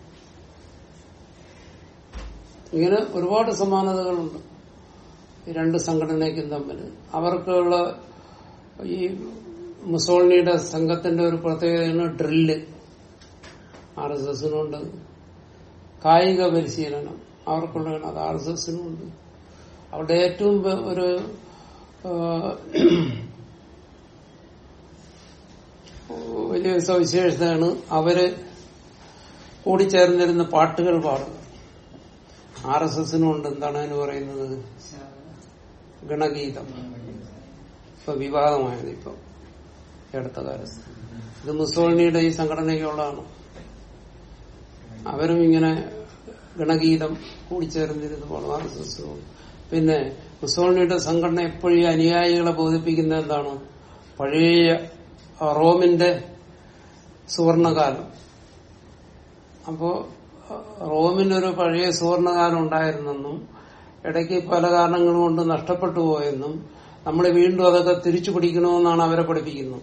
[SPEAKER 2] ഇങ്ങനെ ഒരുപാട് സമാനതകളുണ്ട് ഈ രണ്ട് സംഘടനയ്ക്കും തമ്മിൽ അവർക്കുള്ള ഈ മുസോളിനിയുടെ സംഘത്തിന്റെ ഒരു പ്രത്യേകതയാണ് ഡ്രില്ല് ആർ എസ് എസിനുണ്ട് കായിക പരിശീലനം അവർക്കുള്ളതാണ് അത് ആർ എസ് എസിനുണ്ട് അവിടെ ഏറ്റവും വ- ഒരു ആ, വലിയ സവിശേഷതയാണ് അവര് കൂടിച്ചേർന്നിരുന്ന പാട്ടുകൾ പാടുക ആർ എസ് എസിനും ഉണ്ട് എന്താണ് അതിന് പറയുന്നത് ഗണഗീതം ഇപ്പൊ വിവാദമായത് ഇപ്പൊ ഈ അടുത്ത കാലത്ത് ഇത് മുസോളിനിയുടെ ഈ സംഘടനയ്ക്കുള്ളതാണ് അവരും ഇങ്ങനെ ഗണഗീതം കൂടിച്ചേർന്നിരുന്ന് പാടും ആർ എസ് എസിനും പിന്നെ മുസോളിനിയുടെ സംഘടന എപ്പോഴും ഈ അനുയായികളെ ബോധിപ്പിക്കുന്ന എന്താണ് പഴയ റോമിന്റെ സുവർണകാലം അപ്പോ റോമിനൊരു പഴയ സുവർണകാലം ഉണ്ടായിരുന്നെന്നും ഇടയ്ക്ക് പല കാരണങ്ങൾ കൊണ്ട് നഷ്ടപ്പെട്ടു പോയെന്നും നമ്മൾ വീണ്ടും അതൊക്കെ തിരിച്ചു പിടിക്കണമെന്നാണ് അവരെ പഠിപ്പിക്കുന്നത്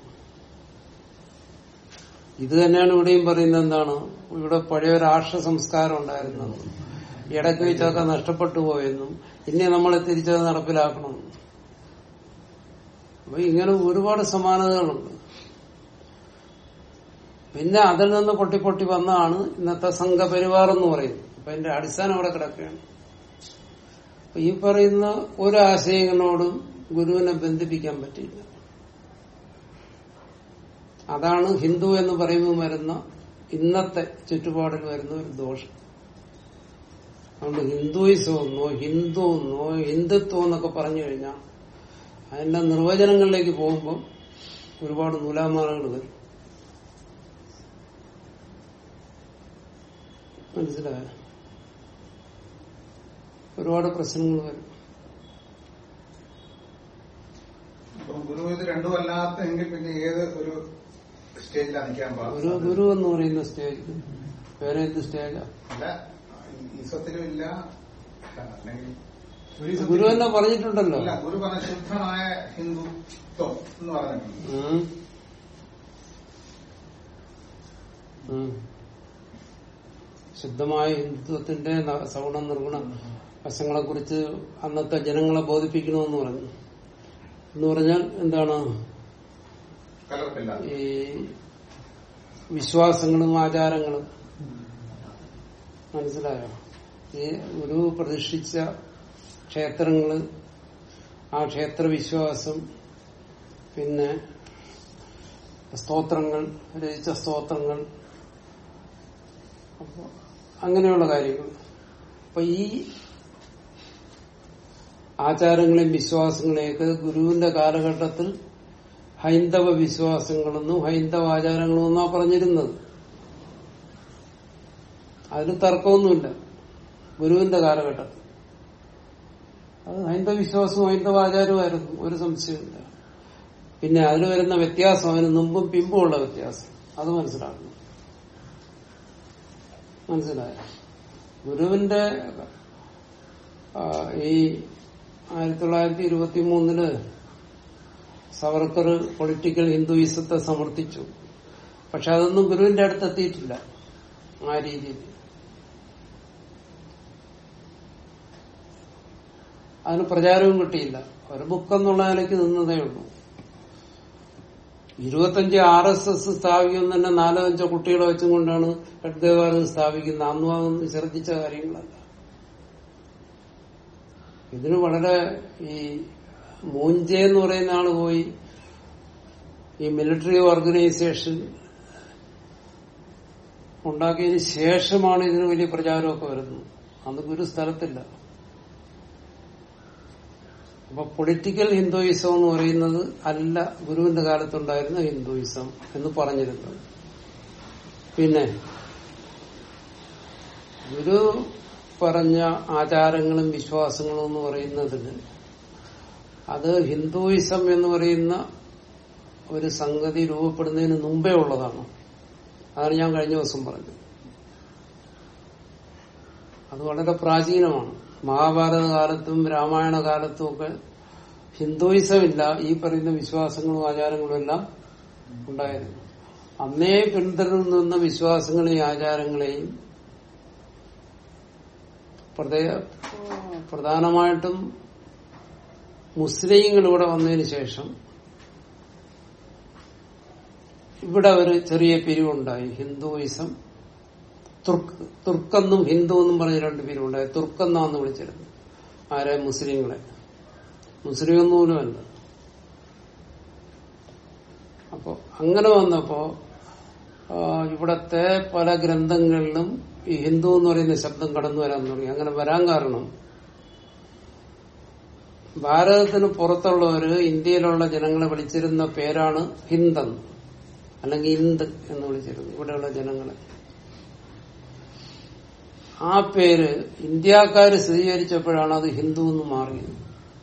[SPEAKER 2] ഇത് തന്നെയാണ് ഇവിടെയും പറയുന്നത് എന്താണ് ഇവിടെ പഴയ രാഷ്ട്ര സംസ്കാരം ഉണ്ടായിരുന്നെന്നും ഇടയ്ക്ക് വെച്ചൊക്കെ നഷ്ടപ്പെട്ടു പോയെന്നും ഇനി നമ്മളെ തിരിച്ചത് നടപ്പിലാക്കണം അപ്പൊ ഇങ്ങനെ ഒരുപാട് സമാനതകളുണ്ട് പിന്നെ അതിൽ നിന്ന് പൊട്ടി പൊട്ടി വന്നതാണ് ഇന്നത്തെ സംഘപരിവാർ എന്ന് പറയുന്നത് അപ്പൊ എന്റെ അടിസ്ഥാനം അവിടെ കിടക്കുകയാണ് അപ്പൊ ഈ പറയുന്ന ഒരു ആശയങ്ങളോടും ഗുരുവിനെ ബന്ധിപ്പിക്കാൻ പറ്റില്ല അതാണ് ഹിന്ദു എന്ന് പറയുമ്പോൾ വരുന്ന ഇന്നത്തെ ചുറ്റുപാടിൽ വരുന്ന ഒരു ദോഷം അതുകൊണ്ട് ഹിന്ദുയിസം എന്നോ ഹിന്ദു എന്നോ ഹിന്ദുത്വം എന്നൊക്കെ പറഞ്ഞു കഴിഞ്ഞാൽ അതിന്റെ നിർവചനങ്ങളിലേക്ക് പോകുമ്പോൾ ഒരുപാട് നൂലാമാലകൾ വരും മനസ്സിലായോ ഒരുപാട് പ്രശ്നങ്ങൾ വരും
[SPEAKER 1] അപ്പം ഗുരു ഇത് രണ്ടും അല്ലാത്ത എങ്കിൽ പിന്നെ ഏത് ഒരു സ്റ്റേജിലാണ് നിൽക്കാൻ
[SPEAKER 2] ഒരു
[SPEAKER 1] പാടില്ല
[SPEAKER 2] ഗുരു എന്ന് പറയുന്ന സ്റ്റേജ് വേറെ എന്ത് സ്റ്റേജാ
[SPEAKER 1] അല്ല ഈസത്തിലും ഇല്ല അല്ലെങ്കിൽ
[SPEAKER 4] ഒരു ദിവസം
[SPEAKER 2] ഗുരു തന്നെ പറഞ്ഞിട്ടുണ്ടല്ലോ
[SPEAKER 1] അല്ല ഗുരു പറഞ്ഞ ശുദ്ധമായ ഹിന്ദുത്വം എന്ന് പറഞ്ഞിട്ടുണ്ട്
[SPEAKER 2] ഉം. ഉം. ശുദ്ധമായ ഹിന്ദുത്വത്തിന്റെ ന- സഗുണ നിർഗുണ വശങ്ങളെ കുറിച്ച് അന്നത്തെ ജനങ്ങളെ ബോധിപ്പിക്കണമെന്ന് പറഞ്ഞു എന്ന് പറഞ്ഞാൽ എന്താണ്
[SPEAKER 1] കലർപ്പില്ല
[SPEAKER 2] ഈ വിശ്വാസങ്ങളും ആചാരങ്ങളും മനസ്സിലായോ ഈ ഗുരു പ്രതിഷ്ഠിച്ച ക്ഷേത്രങ്ങള് ആ ക്ഷേത്ര വിശ്വാസം പിന്നെ സ്തോത്രങ്ങൾ രചിച്ച സ്തോത്രങ്ങൾ അപ്പൊ അങ്ങനെയുള്ള കാര്യങ്ങൾ അപ്പൊ ഈ ആചാരങ്ങളെയും വിശ്വാസങ്ങളെയൊക്കെ ഗുരുവിന്റെ കാലഘട്ടത്തിൽ ഹൈന്ദവ വിശ്വാസങ്ങളെന്നും ഹൈന്ദവ ആചാരങ്ങളും എന്നാ പറഞ്ഞിരുന്നത് അതിന് തർക്കമൊന്നുമില്ല ഗുരുവിന്റെ കാലഘട്ടത്തിൽ അത് ഹൈന്ദവ വിശ്വാസവും ഹൈന്ദവ ആചാരവുമായിരുന്നു ഒരു സംശയമില്ല പിന്നെ അതിൽ വരുന്ന വ്യത്യാസം അതിന് മുമ്പും പിമ്പുമുള്ള വ്യത്യാസം അത് മനസ്സിലാക്കണം മനസ്സിലായോ ഗുരുവിന്റെ ആ, ഈ ആയിരത്തി തൊള്ളായിരത്തി ഇരുപത്തി മൂന്നില് സവർക്കർ പൊളിറ്റിക്കൽ ഹിന്ദുയിസത്തെ സമർത്ഥിച്ചു പക്ഷെ അതൊന്നും ഗുരുവിന്റെ അടുത്തെത്തിയിട്ടില്ല ആ രീതിയിൽ അതിന് പ്രചാരവും കിട്ടിയില്ല ഒരു ബുക്ക് എന്നുള്ള നിലയ്ക്ക് നിന്നതേ ഉള്ളൂ ഇരുപത്തഞ്ച് ആർ എസ് എസ് സ്ഥാപിക്കുന്ന തന്നെ നാലോ അഞ്ചോ കുട്ടികളെ വെച്ചും കൊണ്ടാണ് ഹെഡ്ദേവാലയം സ്ഥാപിക്കുന്നത് അന്നും അതൊന്നും ശ്രദ്ധിച്ച കാര്യങ്ങളല്ല ഇതിന് വളരെ ഈ മൂഞ്ചെ എന്ന് പറയുന്ന ആള് പോയി ഈ മിലിറ്ററി ഓർഗനൈസേഷൻ ഉണ്ടാക്കിയതിന് ശേഷമാണ് ഇതിന് വലിയ പ്രചാരമൊക്കെ വരുന്നത് അന്ന് ഗുരു സ്ഥലത്തില്ല അപ്പൊ പൊളിറ്റിക്കൽ ഹിന്ദുയിസം എന്ന് പറയുന്നത് അല്ല ഗുരുവിന്റെ കാലത്തുണ്ടായിരുന്ന ഹിന്ദുയിസം എന്ന് പറഞ്ഞിരുന്നത് പിന്നെ ഗുരു പറഞ്ഞ ആചാരങ്ങളും വിശ്വാസങ്ങളും എന്ന് പറയുന്നതിന് അത് ഹിന്ദുയിസം എന്ന് പറയുന്ന ഒരു സംഗതി രൂപപ്പെടുന്നതിന് മുമ്പേ ഉള്ളതാണ് അതാണ് ഞാൻ കഴിഞ്ഞ ദിവസം പറഞ്ഞത് അത് വളരെ പ്രാചീനമാണ് മഹാഭാരത കാലത്തും രാമായണ കാലത്തും ഒക്കെ ഹിന്ദുയിസം ഇല്ല ഈ പറയുന്ന വിശ്വാസങ്ങളും ആചാരങ്ങളും എല്ലാം ഉണ്ടായിരുന്നു അന്നേ പിന്തുടർന്നു നിന്ന വിശ്വാസങ്ങളെയും ആചാരങ്ങളെയും പ്രധേ- പ്രധാനമായിട്ടും മുസ്ലിങ്ങൾ ഇവിടെ വന്നതിന് ശേഷം ഇവിടെ ഒരു ചെറിയ പിരിവുണ്ടായി ഹിന്ദുയിസം തുർക്ക് തുർക്കെന്നും ഹിന്ദു എന്നും പറഞ്ഞ രണ്ട് പിരിവുണ്ടായി തുർക്കെന്നാന്ന് വിളിച്ചിരുന്നത് ആരെ മുസ്ലിങ്ങളെ മുസ്ലിം ഒന്നുമല്ല അപ്പോ അങ്ങനെ വന്നപ്പോ ആ, ഇവിടത്തെ പല ഗ്രന്ഥങ്ങളിലും ഈ ഹിന്ദു എന്ന് പറയുന്ന ശബ്ദം കടന്നു വരാൻ തുടങ്ങി അങ്ങനെ വരാൻ കാരണം ഭാരതത്തിന് പുറത്തുള്ളവര് ഇന്ത്യയിലുള്ള ജനങ്ങളെ വിളിച്ചിരുന്ന പേരാണ് ഹിന്ദെന്ന് അല്ലെങ്കിൽ ഇന്ത് എന്ന് വിളിച്ചിരുന്നു ഇവിടെയുള്ള ജനങ്ങളെ ആ പേര് ഇന്ത്യക്കാര് സ്ഥിരീകരിച്ചപ്പോഴാണ് അത് ഹിന്ദു എന്ന് മാറിയത്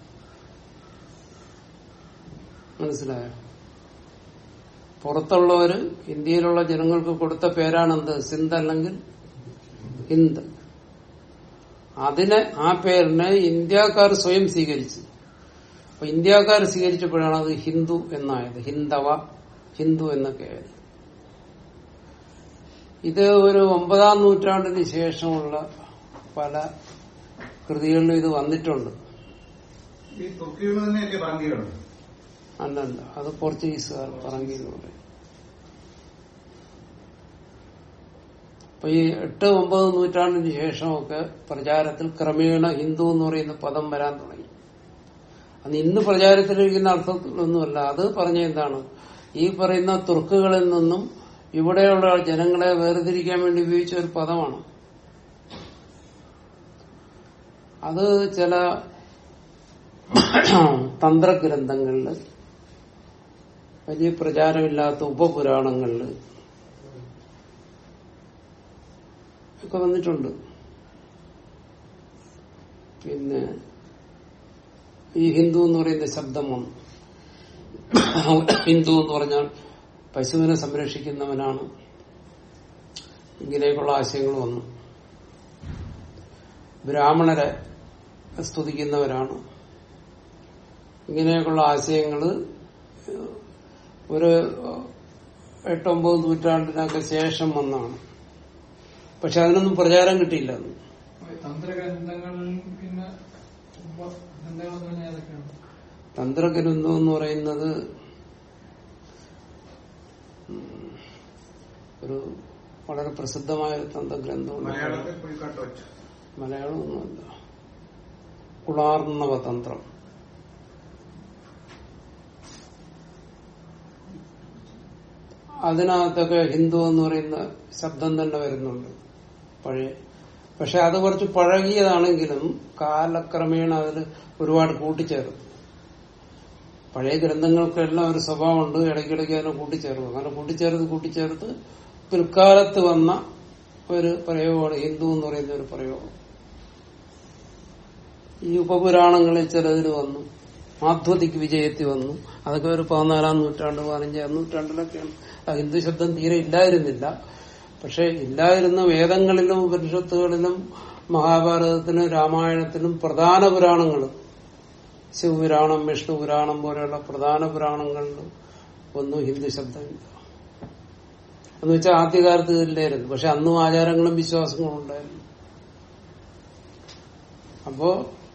[SPEAKER 2] മനസ്സിലായോ പുറത്തുള്ളവര് ഇന്ത്യയിലുള്ള ജനങ്ങൾക്ക് കൊടുത്ത പേരാണെന്ത് സിന്ധ് അല്ലെങ്കിൽ ഹിന്ദ് അതിനെ ആ പേരിനെ ഇന്ത്യക്കാർ സ്വയം സ്വീകരിച്ചു അപ്പൊ ഇന്ത്യക്കാർ സ്വീകരിച്ചപ്പോഴാണ് അത് ഹിന്ദു എന്നായത് ഹിന്ദവ ഹിന്ദു എന്നൊക്കെ ആയത് ഇത് ഒരു ഒമ്പതാം നൂറ്റാണ്ടിന് ശേഷമുള്ള പല കൃതികളിലും ഇത് വന്നിട്ടുണ്ട്
[SPEAKER 1] ഈ തുർക്കിയിൽ തന്നെയല്ലേ പറങ്കികളുണ്ട്
[SPEAKER 2] അല്ലല്ല അത് പോർച്ചുഗീസുകാർ പറങ്കിന്ന് പറയും അപ്പൊ ഈ എട്ട് ഒമ്പത് നൂറ്റാണ്ടിന് ശേഷമൊക്കെ പ്രചാരത്തിൽ ക്രമേണ ഹിന്ദു എന്ന് പറയുന്ന പദം വരാൻ തുടങ്ങി അന്ന് ഇന്ന് പ്രചാരത്തിലിരിക്കുന്ന അർത്ഥത്തിലൊന്നുമല്ല അത് പറഞ്ഞ എന്താണ് ഈ പറയുന്ന തുർക്കുകളിൽ നിന്നും ഇവിടെയുള്ള ജനങ്ങളെ വേർതിരിക്കാൻ വേണ്ടി ഉപയോഗിച്ച ഒരു പദമാണ് അത് ചില തന്ത്രഗ്രന്ഥങ്ങളിൽ വലിയ പ്രചാരമില്ലാത്ത ഉപപുരാണങ്ങളിൽ ഒക്കെ വന്നിട്ടുണ്ട് പിന്നെ ഈ ഹിന്ദു എന്ന് പറയുന്ന ശബ്ദം വന്നു ഹിന്ദു എന്ന് പറഞ്ഞാൽ പശുവിനെ സംരക്ഷിക്കുന്നവനാണ് ഇങ്ങനെയൊക്കെയുള്ള ആശയങ്ങൾ വന്നു ബ്രാഹ്മണരെ സ്തുതിക്കുന്നവരാണ് ഇങ്ങനെയൊക്കെയുള്ള ആശയങ്ങൾ ഒരു എട്ടൊമ്പത് നൂറ്റാണ്ടിനൊക്കെ ശേഷം വന്നാണ് പക്ഷെ അതിനൊന്നും പ്രചാരം കിട്ടിയില്ല അന്ന്.
[SPEAKER 4] തന്ത്രഗ്രന്ഥങ്ങളിൽ പിന്നെ ഉപഗ്രന്ഥങ്ങൾ എന്ന് പറഞ്ഞാൽ ഏതൊക്കെയാണ്
[SPEAKER 2] തന്ത്രഗ്രന്ഥം എന്ന് പറയുന്നത് ഉം, ഒരു വളരെ പ്രസിദ്ധമായ ഒരു തന്ത്രഗ്രന്ഥമുണ്ട്
[SPEAKER 1] മലയാളത്തിൽ പുലിക്കാട്ട് വെച്ച
[SPEAKER 2] മലയാളമൊന്നുമല്ല കുളാർണവ തന്ത്രം അതിനകത്തൊക്കെ ഹിന്ദു എന്ന് പറയുന്ന ശബ്ദം തന്നെ വരുന്നുണ്ട് പഴയ പക്ഷെ അത് കുറച്ച് പഴകിയതാണെങ്കിലും കാലക്രമേണ അതിൽ ഒരുപാട് കൂട്ടിച്ചേർക്കും പഴയ ഗ്രന്ഥങ്ങൾക്കെല്ലാം ഒരു സ്വഭാവമുണ്ട് ഇടയ്ക്കിടയ്ക്ക് അതിനെ കൂട്ടിച്ചേർക്കും അങ്ങനെ കൂട്ടിച്ചേർത്ത് കൂട്ടിച്ചേർത്ത് പിൽക്കാലത്ത് വന്ന ഒരു പ്രയോഗമാണ് ഹിന്ദു എന്ന് പറയുന്ന ഒരു പ്രയോഗം ഈ ഉപപുരാണങ്ങളിൽ ചിലതിൽ വന്നു മാധ്വതിക്ക് വിജയത്തിൽ വന്നു അതൊക്കെ ഒരു പതിനാലാം നൂറ്റാണ്ട് പതിനഞ്ചാം നൂറ്റാണ്ടിലൊക്കെയാണ് ആ ഹിന്ദു ശബ്ദം തീരെ ഇല്ലായിരുന്നില്ല പക്ഷെ ഇല്ലായിരുന്ന വേദങ്ങളിലും ഉപനിഷത്തുകളിലും മഹാഭാരതത്തിനും രാമായണത്തിനും പ്രധാന പുരാണങ്ങളും ശിവപുരാണം വിഷ്ണു പുരാണം പോലെയുള്ള പ്രധാന പുരാണങ്ങളിലും ഒന്നും ഹിന്ദു ശബ്ദമില്ല എന്ന് വെച്ചാൽ ആദ്യകാലത്ത് ഇല്ലായിരുന്നു പക്ഷെ അന്നും ആചാരങ്ങളും വിശ്വാസങ്ങളും ഉണ്ടായിരുന്നു അപ്പോ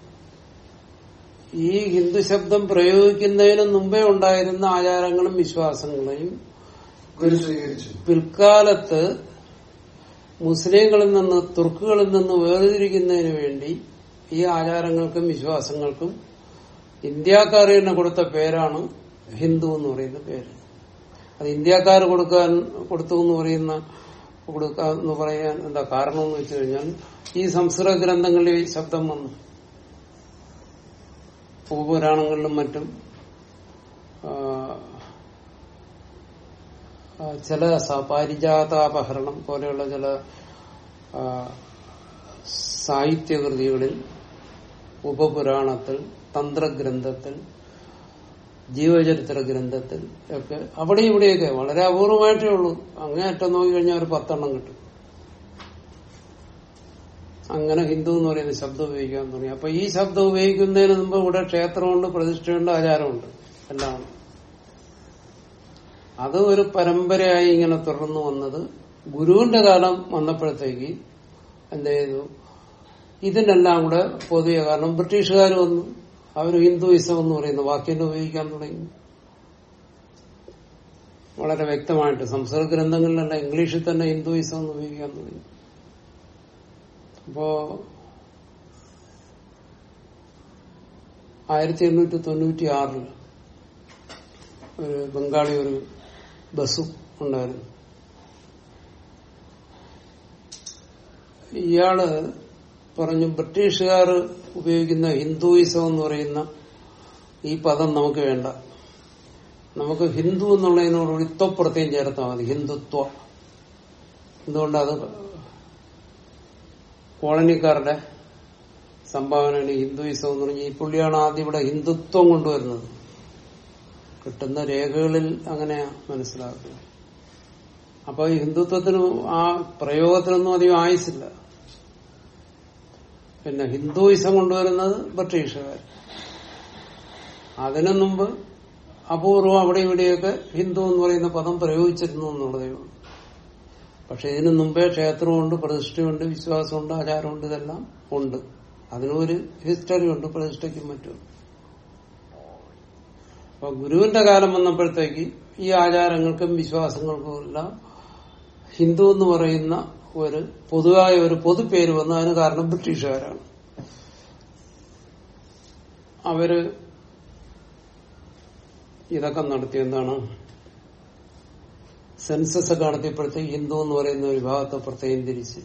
[SPEAKER 2] ഈ ഹിന്ദു ശബ്ദം പ്രയോഗിക്കുന്നതിന് മുമ്പേ ഉണ്ടായിരുന്ന ആചാരങ്ങളും വിശ്വാസങ്ങളെയും
[SPEAKER 3] ഗുരു സ്വീകരിച്ചു
[SPEAKER 2] പിൽക്കാലത്ത് മുസ്ലിങ്ങളിൽ നിന്ന് തുർക്കുകളിൽ നിന്ന് വേർതിരിക്കുന്നതിന് വേണ്ടി ഈ ആചാരങ്ങൾക്കും വിശ്വാസങ്ങൾക്കും ഇന്ത്യക്കാർ തന്നെ കൊടുത്ത പേരാണ് ഹിന്ദു എന്ന് പറയുന്ന പേര് അത് ഇന്ത്യക്കാർ കൊടുക്കാൻ കൊടുത്തു എന്ന് പറയുന്ന കൊടുക്കാൻ എന്ന് പറയാൻ എന്താ കാരണം എന്ന് വെച്ച് കഴിഞ്ഞാൽ ഈ സംസ്കൃത ഗ്രന്ഥങ്ങളിൽ ഈ ശബ്ദം വന്നു ഉപപുരാണങ്ങളിലും മറ്റും ആ, ആ, ചില സ- പാരിജാതാപഹരണം പോലെയുള്ള ചില ആ, സാഹിത്യകൃതികളിൽ ഉപപുരാണത്തിൽ തന്ത്രഗ്രന്ഥത്തിൽ ജീവചരിത്ര ഗ്രന്ഥത്തിൽ ഒക്കെ അവിടെ ഇവിടെയൊക്കെ വളരെ അപൂർവമായിട്ടേ ഉള്ളൂ അങ്ങേയറ്റം നോക്കി കഴിഞ്ഞാൽ ഒരു പത്തെണ്ണം കിട്ടും അങ്ങനെ ഹിന്ദു എന്ന് പറയുന്ന ശബ്ദം ഉപയോഗിക്കാൻ തുടങ്ങി അപ്പൊ ഈ ശബ്ദം ഉപയോഗിക്കുന്നതിന് മുമ്പ് ഇവിടെ ക്ഷേത്രമുണ്ട് പ്രതിഷ്ഠയുണ്ട് ആചാരമുണ്ട് എല്ലാം അത് ഒരു പരമ്പരയായി ഇങ്ങനെ തുടർന്നു വന്നത് ഗുരുവിന്റെ കാലം വന്നപ്പോഴത്തേക്ക് എന്ത് ചെയ്തു ഇതിനെല്ലാം കൂടെ പൊതുവെ കാരണം ബ്രിട്ടീഷുകാർ വന്നു അവർ ഹിന്ദുയിസം എന്ന് പറയുന്ന വാക്യം ഉപയോഗിക്കാൻ തുടങ്ങി വളരെ വ്യക്തമായിട്ട് സംസ്കൃത ഗ്രന്ഥങ്ങളിലല്ല ഇംഗ്ലീഷിൽ തന്നെ ഹിന്ദുയിസം എന്ന് ഉപയോഗിക്കാൻ തുടങ്ങി അപ്പോ ആയിരത്തി എണ്ണൂറ്റി തൊണ്ണൂറ്റി ആറിൽ ഒരു ബംഗാളി ഒരു ബസ് ഉണ്ടായിരുന്നു ഇയാള് പറഞ്ഞു ബ്രിട്ടീഷുകാർ ഉപയോഗിക്കുന്ന ഹിന്ദുയിസം എന്ന് പറയുന്ന ഈ പദം നമുക്ക് വേണ്ട നമുക്ക് ഹിന്ദു എന്നുള്ളതിനോടുകൂടി ത്വപ്രത്യം ചേർത്താൽ മതി ഹിന്ദുത്വ എന്തുകൊണ്ട് അത് കോളനിക്കാരുടെ സംഭാവനയാണ് ഹിന്ദുയിസം എന്ന് പറഞ്ഞാൽ ഈ പുള്ളിയാണ് ആദ്യം ഇവിടെ ഹിന്ദുത്വം കൊണ്ടുവരുന്നത് കിട്ടുന്ന രേഖകളിൽ അങ്ങനെയാ മനസ്സിലാക്കുക അപ്പൊ ഈ ഹിന്ദുത്വത്തിന് ആ പ്രയോഗത്തിനൊന്നും അധികം ആയുസില്ല പിന്നെ ഹിന്ദുയിസം കൊണ്ടുവരുന്നത് ബ്രിട്ടീഷുകാർ അതിനു മുമ്പ് അപൂർവം അവിടെ ഇവിടെയൊക്കെ ഹിന്ദു എന്ന് പറയുന്ന പദം പ്രയോഗിച്ചിരുന്നു എന്നുള്ളതേ ഉള്ളൂ പക്ഷെ ഇതിനു മുമ്പേ ക്ഷേത്രമുണ്ട് പ്രതിഷ്ഠയുണ്ട് വിശ്വാസമുണ്ട് ആചാരമുണ്ട് ഇതെല്ലാം ഉണ്ട് അതിനൊരു ഹിസ്റ്ററി ഉണ്ട് പ്രതിഷ്ഠയ്ക്കും മറ്റും അപ്പൊ ഗുരുവിന്റെ കാലം വന്നപ്പോഴത്തേക്ക് ഈ ആചാരങ്ങൾക്കും വിശ്വാസങ്ങൾക്കും എല്ലാം ഹിന്ദു എന്ന് പറയുന്ന ഒരു പൊതുവായ ഒരു പൊതുപേര് വന്നു അതിന് കാരണം ബ്രിട്ടീഷുകാരാണ് അവര് ഇതൊക്കെ നടത്തി എന്താണ് സെൻസസ് ഒക്കെ നടത്തിയപ്പോഴത്തേക്ക് ഹിന്ദു എന്ന് പറയുന്ന ഒരു വിഭാഗത്തെ പ്രത്യേകം തിരിച്ച്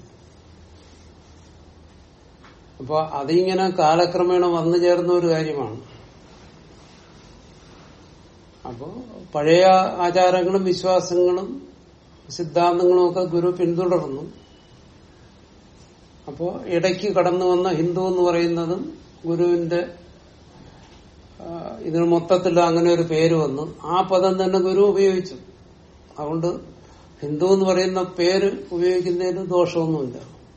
[SPEAKER 2] അപ്പൊ അതിങ്ങനെ കാലക്രമേണ വന്നു ചേർന്ന ഒരു കാര്യമാണ് അപ്പോ പഴയ ആചാരങ്ങളും വിശ്വാസങ്ങളും സിദ്ധാന്തങ്ങളും ഒക്കെ ഗുരു പിന്തുടർന്നു അപ്പോ ഇടയ്ക്ക് കടന്നു വന്ന ഹിന്ദു എന്ന് പറയുന്നതും ഗുരുവിന്റെ ആ, ഇതിന് മൊത്തത്തിൽ അങ്ങനെ ഒരു പേര് വന്നു ആ പദം തന്നെ ഗുരു ഉപയോഗിച്ചു അതുകൊണ്ട് ഹിന്ദു എന്ന് പറയുന്ന പേര് ഉപയോഗിക്കുന്നതിന് ദോഷമൊന്നുമില്ല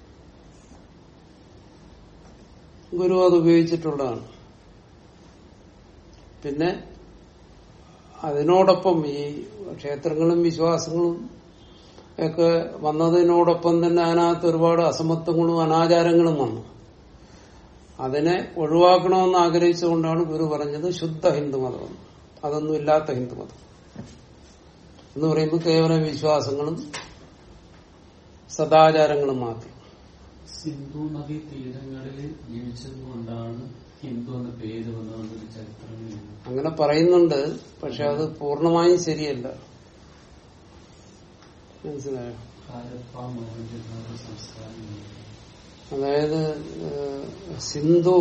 [SPEAKER 2] ഗുരു അത് ഉപയോഗിച്ചിട്ടുള്ളതാണ് പിന്നെ അതിനോടൊപ്പം ഈ ക്ഷേത്രങ്ങളും വിശ്വാസങ്ങളും ഒക്കെ വന്നതിനോടൊപ്പം തന്നെ അതിനകത്ത് ഒരുപാട് അസമത്വങ്ങളും അനാചാരങ്ങളും വന്നു അതിനെ ഒഴിവാക്കണമെന്ന് ആഗ്രഹിച്ചുകൊണ്ടാണ് ഗുരു പറഞ്ഞത് ശുദ്ധ ഹിന്ദുമതം അതൊന്നും ഇല്ലാത്ത ഹിന്ദുമതം എന്ന് പറയുമ്പോൾ കേവലം വിശ്വാസങ്ങളും സദാചാരങ്ങളും മാത്രം
[SPEAKER 5] സിന്ധു നദി തീരങ്ങളിൽ ജീവിച്ചത് കൊണ്ടാണ് ഹിന്ദു എന്ന പേര് വന്നതെന്നൊരു ചരിത്രമില്ല
[SPEAKER 2] അങ്ങനെ പറയുന്നുണ്ട് പക്ഷെ അത് പൂർണ്ണമായും ശരിയല്ല മനസ്സിലായോ
[SPEAKER 5] ഹാരപ്പ മോഹൻജദാരോ സംസ്കാരം
[SPEAKER 2] അതായത് ഏഹ്, സിന്ധു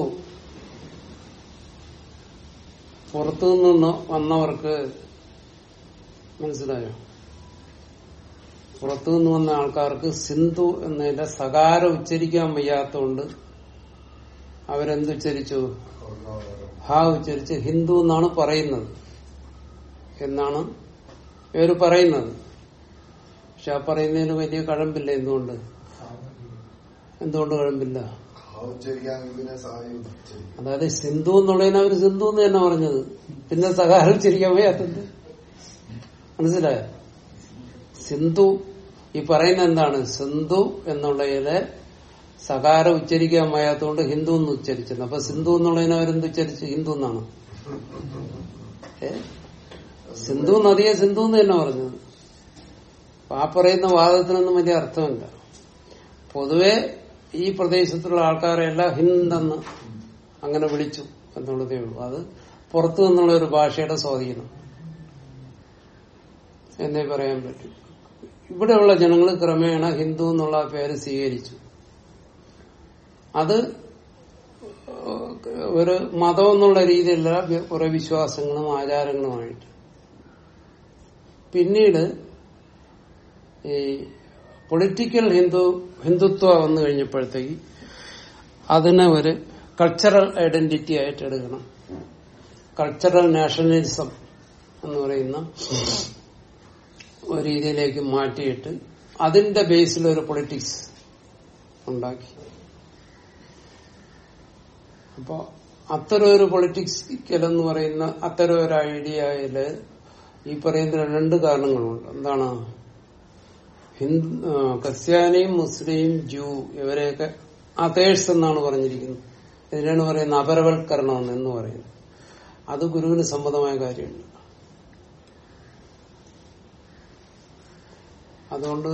[SPEAKER 2] പുറത്തു നിന്ന് വന്നവർക്ക് മനസ്സിലായോ പുറത്തു നിന്ന് വന്ന ആൾക്കാർക്ക് സിന്ധു എന്നതിന്റെ സകാരം ഉച്ചരിക്കാൻ വയ്യാത്തതുകൊണ്ട് അവരെന്തുച്ചരിച്ചു ഹാ ഉച്ചരിച്ച് ഹിന്ദു എന്നാണ് പറയുന്നത് എന്നാണ് ഇവര് പറയുന്നത് പക്ഷെ ആ പറയുന്നതിന് വലിയ കഴമ്പില്ല എന്തുകൊണ്ട് എന്തുകൊണ്ട് കഴമ്പില്ല
[SPEAKER 3] ഉച്ചരിക്കാമെങ്കിൽ പിന്നെ സഹായം ഉച്ചരിക്കും
[SPEAKER 2] അതായത് സിന്ധു എന്നുള്ളതിന് അവര് സിന്ധു എന്ന് തന്നെ പറഞ്ഞത് പിന്നെ സകാരം ഉച്ചരിക്കാൻ വയ്യാത്തത് മനസ്സിലായോ സിന്ധു ഈ പറയുന്ന എന്താണ് സിന്ധു എന്നുള്ളതിലെ സകാരം ഉച്ചരിക്കാൻ വയ്യാത്തതുകൊണ്ട് ഹിന്ദു എന്ന് ഉച്ചരിച്ചത് അപ്പൊ സിന്ധു എന്നുള്ളതിനെ അവരെന്ത് ഉച്ചരിച്ചു ഹിന്ദു എന്നാണ് ഏ സിന്ധു നദിയെ സിന്ധു എന്ന് തന്നെ പറഞ്ഞത് അപ്പൊ ആ പറയുന്ന വാദത്തിനൊന്നും വലിയ അർത്ഥമില്ല പൊതുവെ ഈ പ്രദേശത്തുള്ള ആൾക്കാരെ എല്ലാം ഹിന്ദെന്ന് അങ്ങനെ വിളിച്ചു എന്നുള്ളതേ ഉള്ളൂ അത് പുറത്തു നിന്നുള്ള ഒരു ഭാഷയുടെ സ്വാധീനം എന്നേ പറയാൻ പറ്റും ഇവിടെയുള്ള ജനങ്ങൾ ക്രമേണ ഹിന്ദു എന്നുള്ള ആ പേര് സ്വീകരിച്ചു അത് ഒരു മതം എന്നുള്ള രീതിയിലുള്ള കുറെ വിശ്വാസങ്ങളും ആചാരങ്ങളുമായിട്ട് പിന്നീട് ഈ പൊളിറ്റിക്കൽ ഹിന്ദു ഹിന്ദുത്വ വന്നു കഴിഞ്ഞപ്പോഴത്തേക്ക് അതിനെ ഒരു കൾച്ചറൽ ഐഡന്റിറ്റി ആയിട്ട് എടുക്കണം കൾച്ചറൽ നാഷണലിസം എന്ന് പറയുന്ന ഒരു രീതിയിലേക്ക് മാറ്റിയിട്ട് അതിന്റെ ബേസിൽ ഒരു പൊളിറ്റിക്സ് ഉണ്ടാക്കി അപ്പോ അത്തരം ഒരു പൊളിറ്റിക്സ് എന്ന് പറയുന്ന അത്തരം ഒരു ഐഡിയയില് ഈ പറയുന്ന രണ്ട് കാരണങ്ങളുണ്ട് എന്താണ് ഹിന്ദു ആ, ക്രിസ്ത്യാനിയും മുസ്ലിം ജൂ ഇവരെയൊക്കെ അതേഴ്സ് എന്നാണ് പറഞ്ഞിരിക്കുന്നത് ഇതിനാണ് പറയുന്നത് അപരവൽക്കരണം എന്ന് പറയുന്നത് അത് ഗുരുവിന് സമ്മതമായ കാര്യമുണ്ട് അതുകൊണ്ട്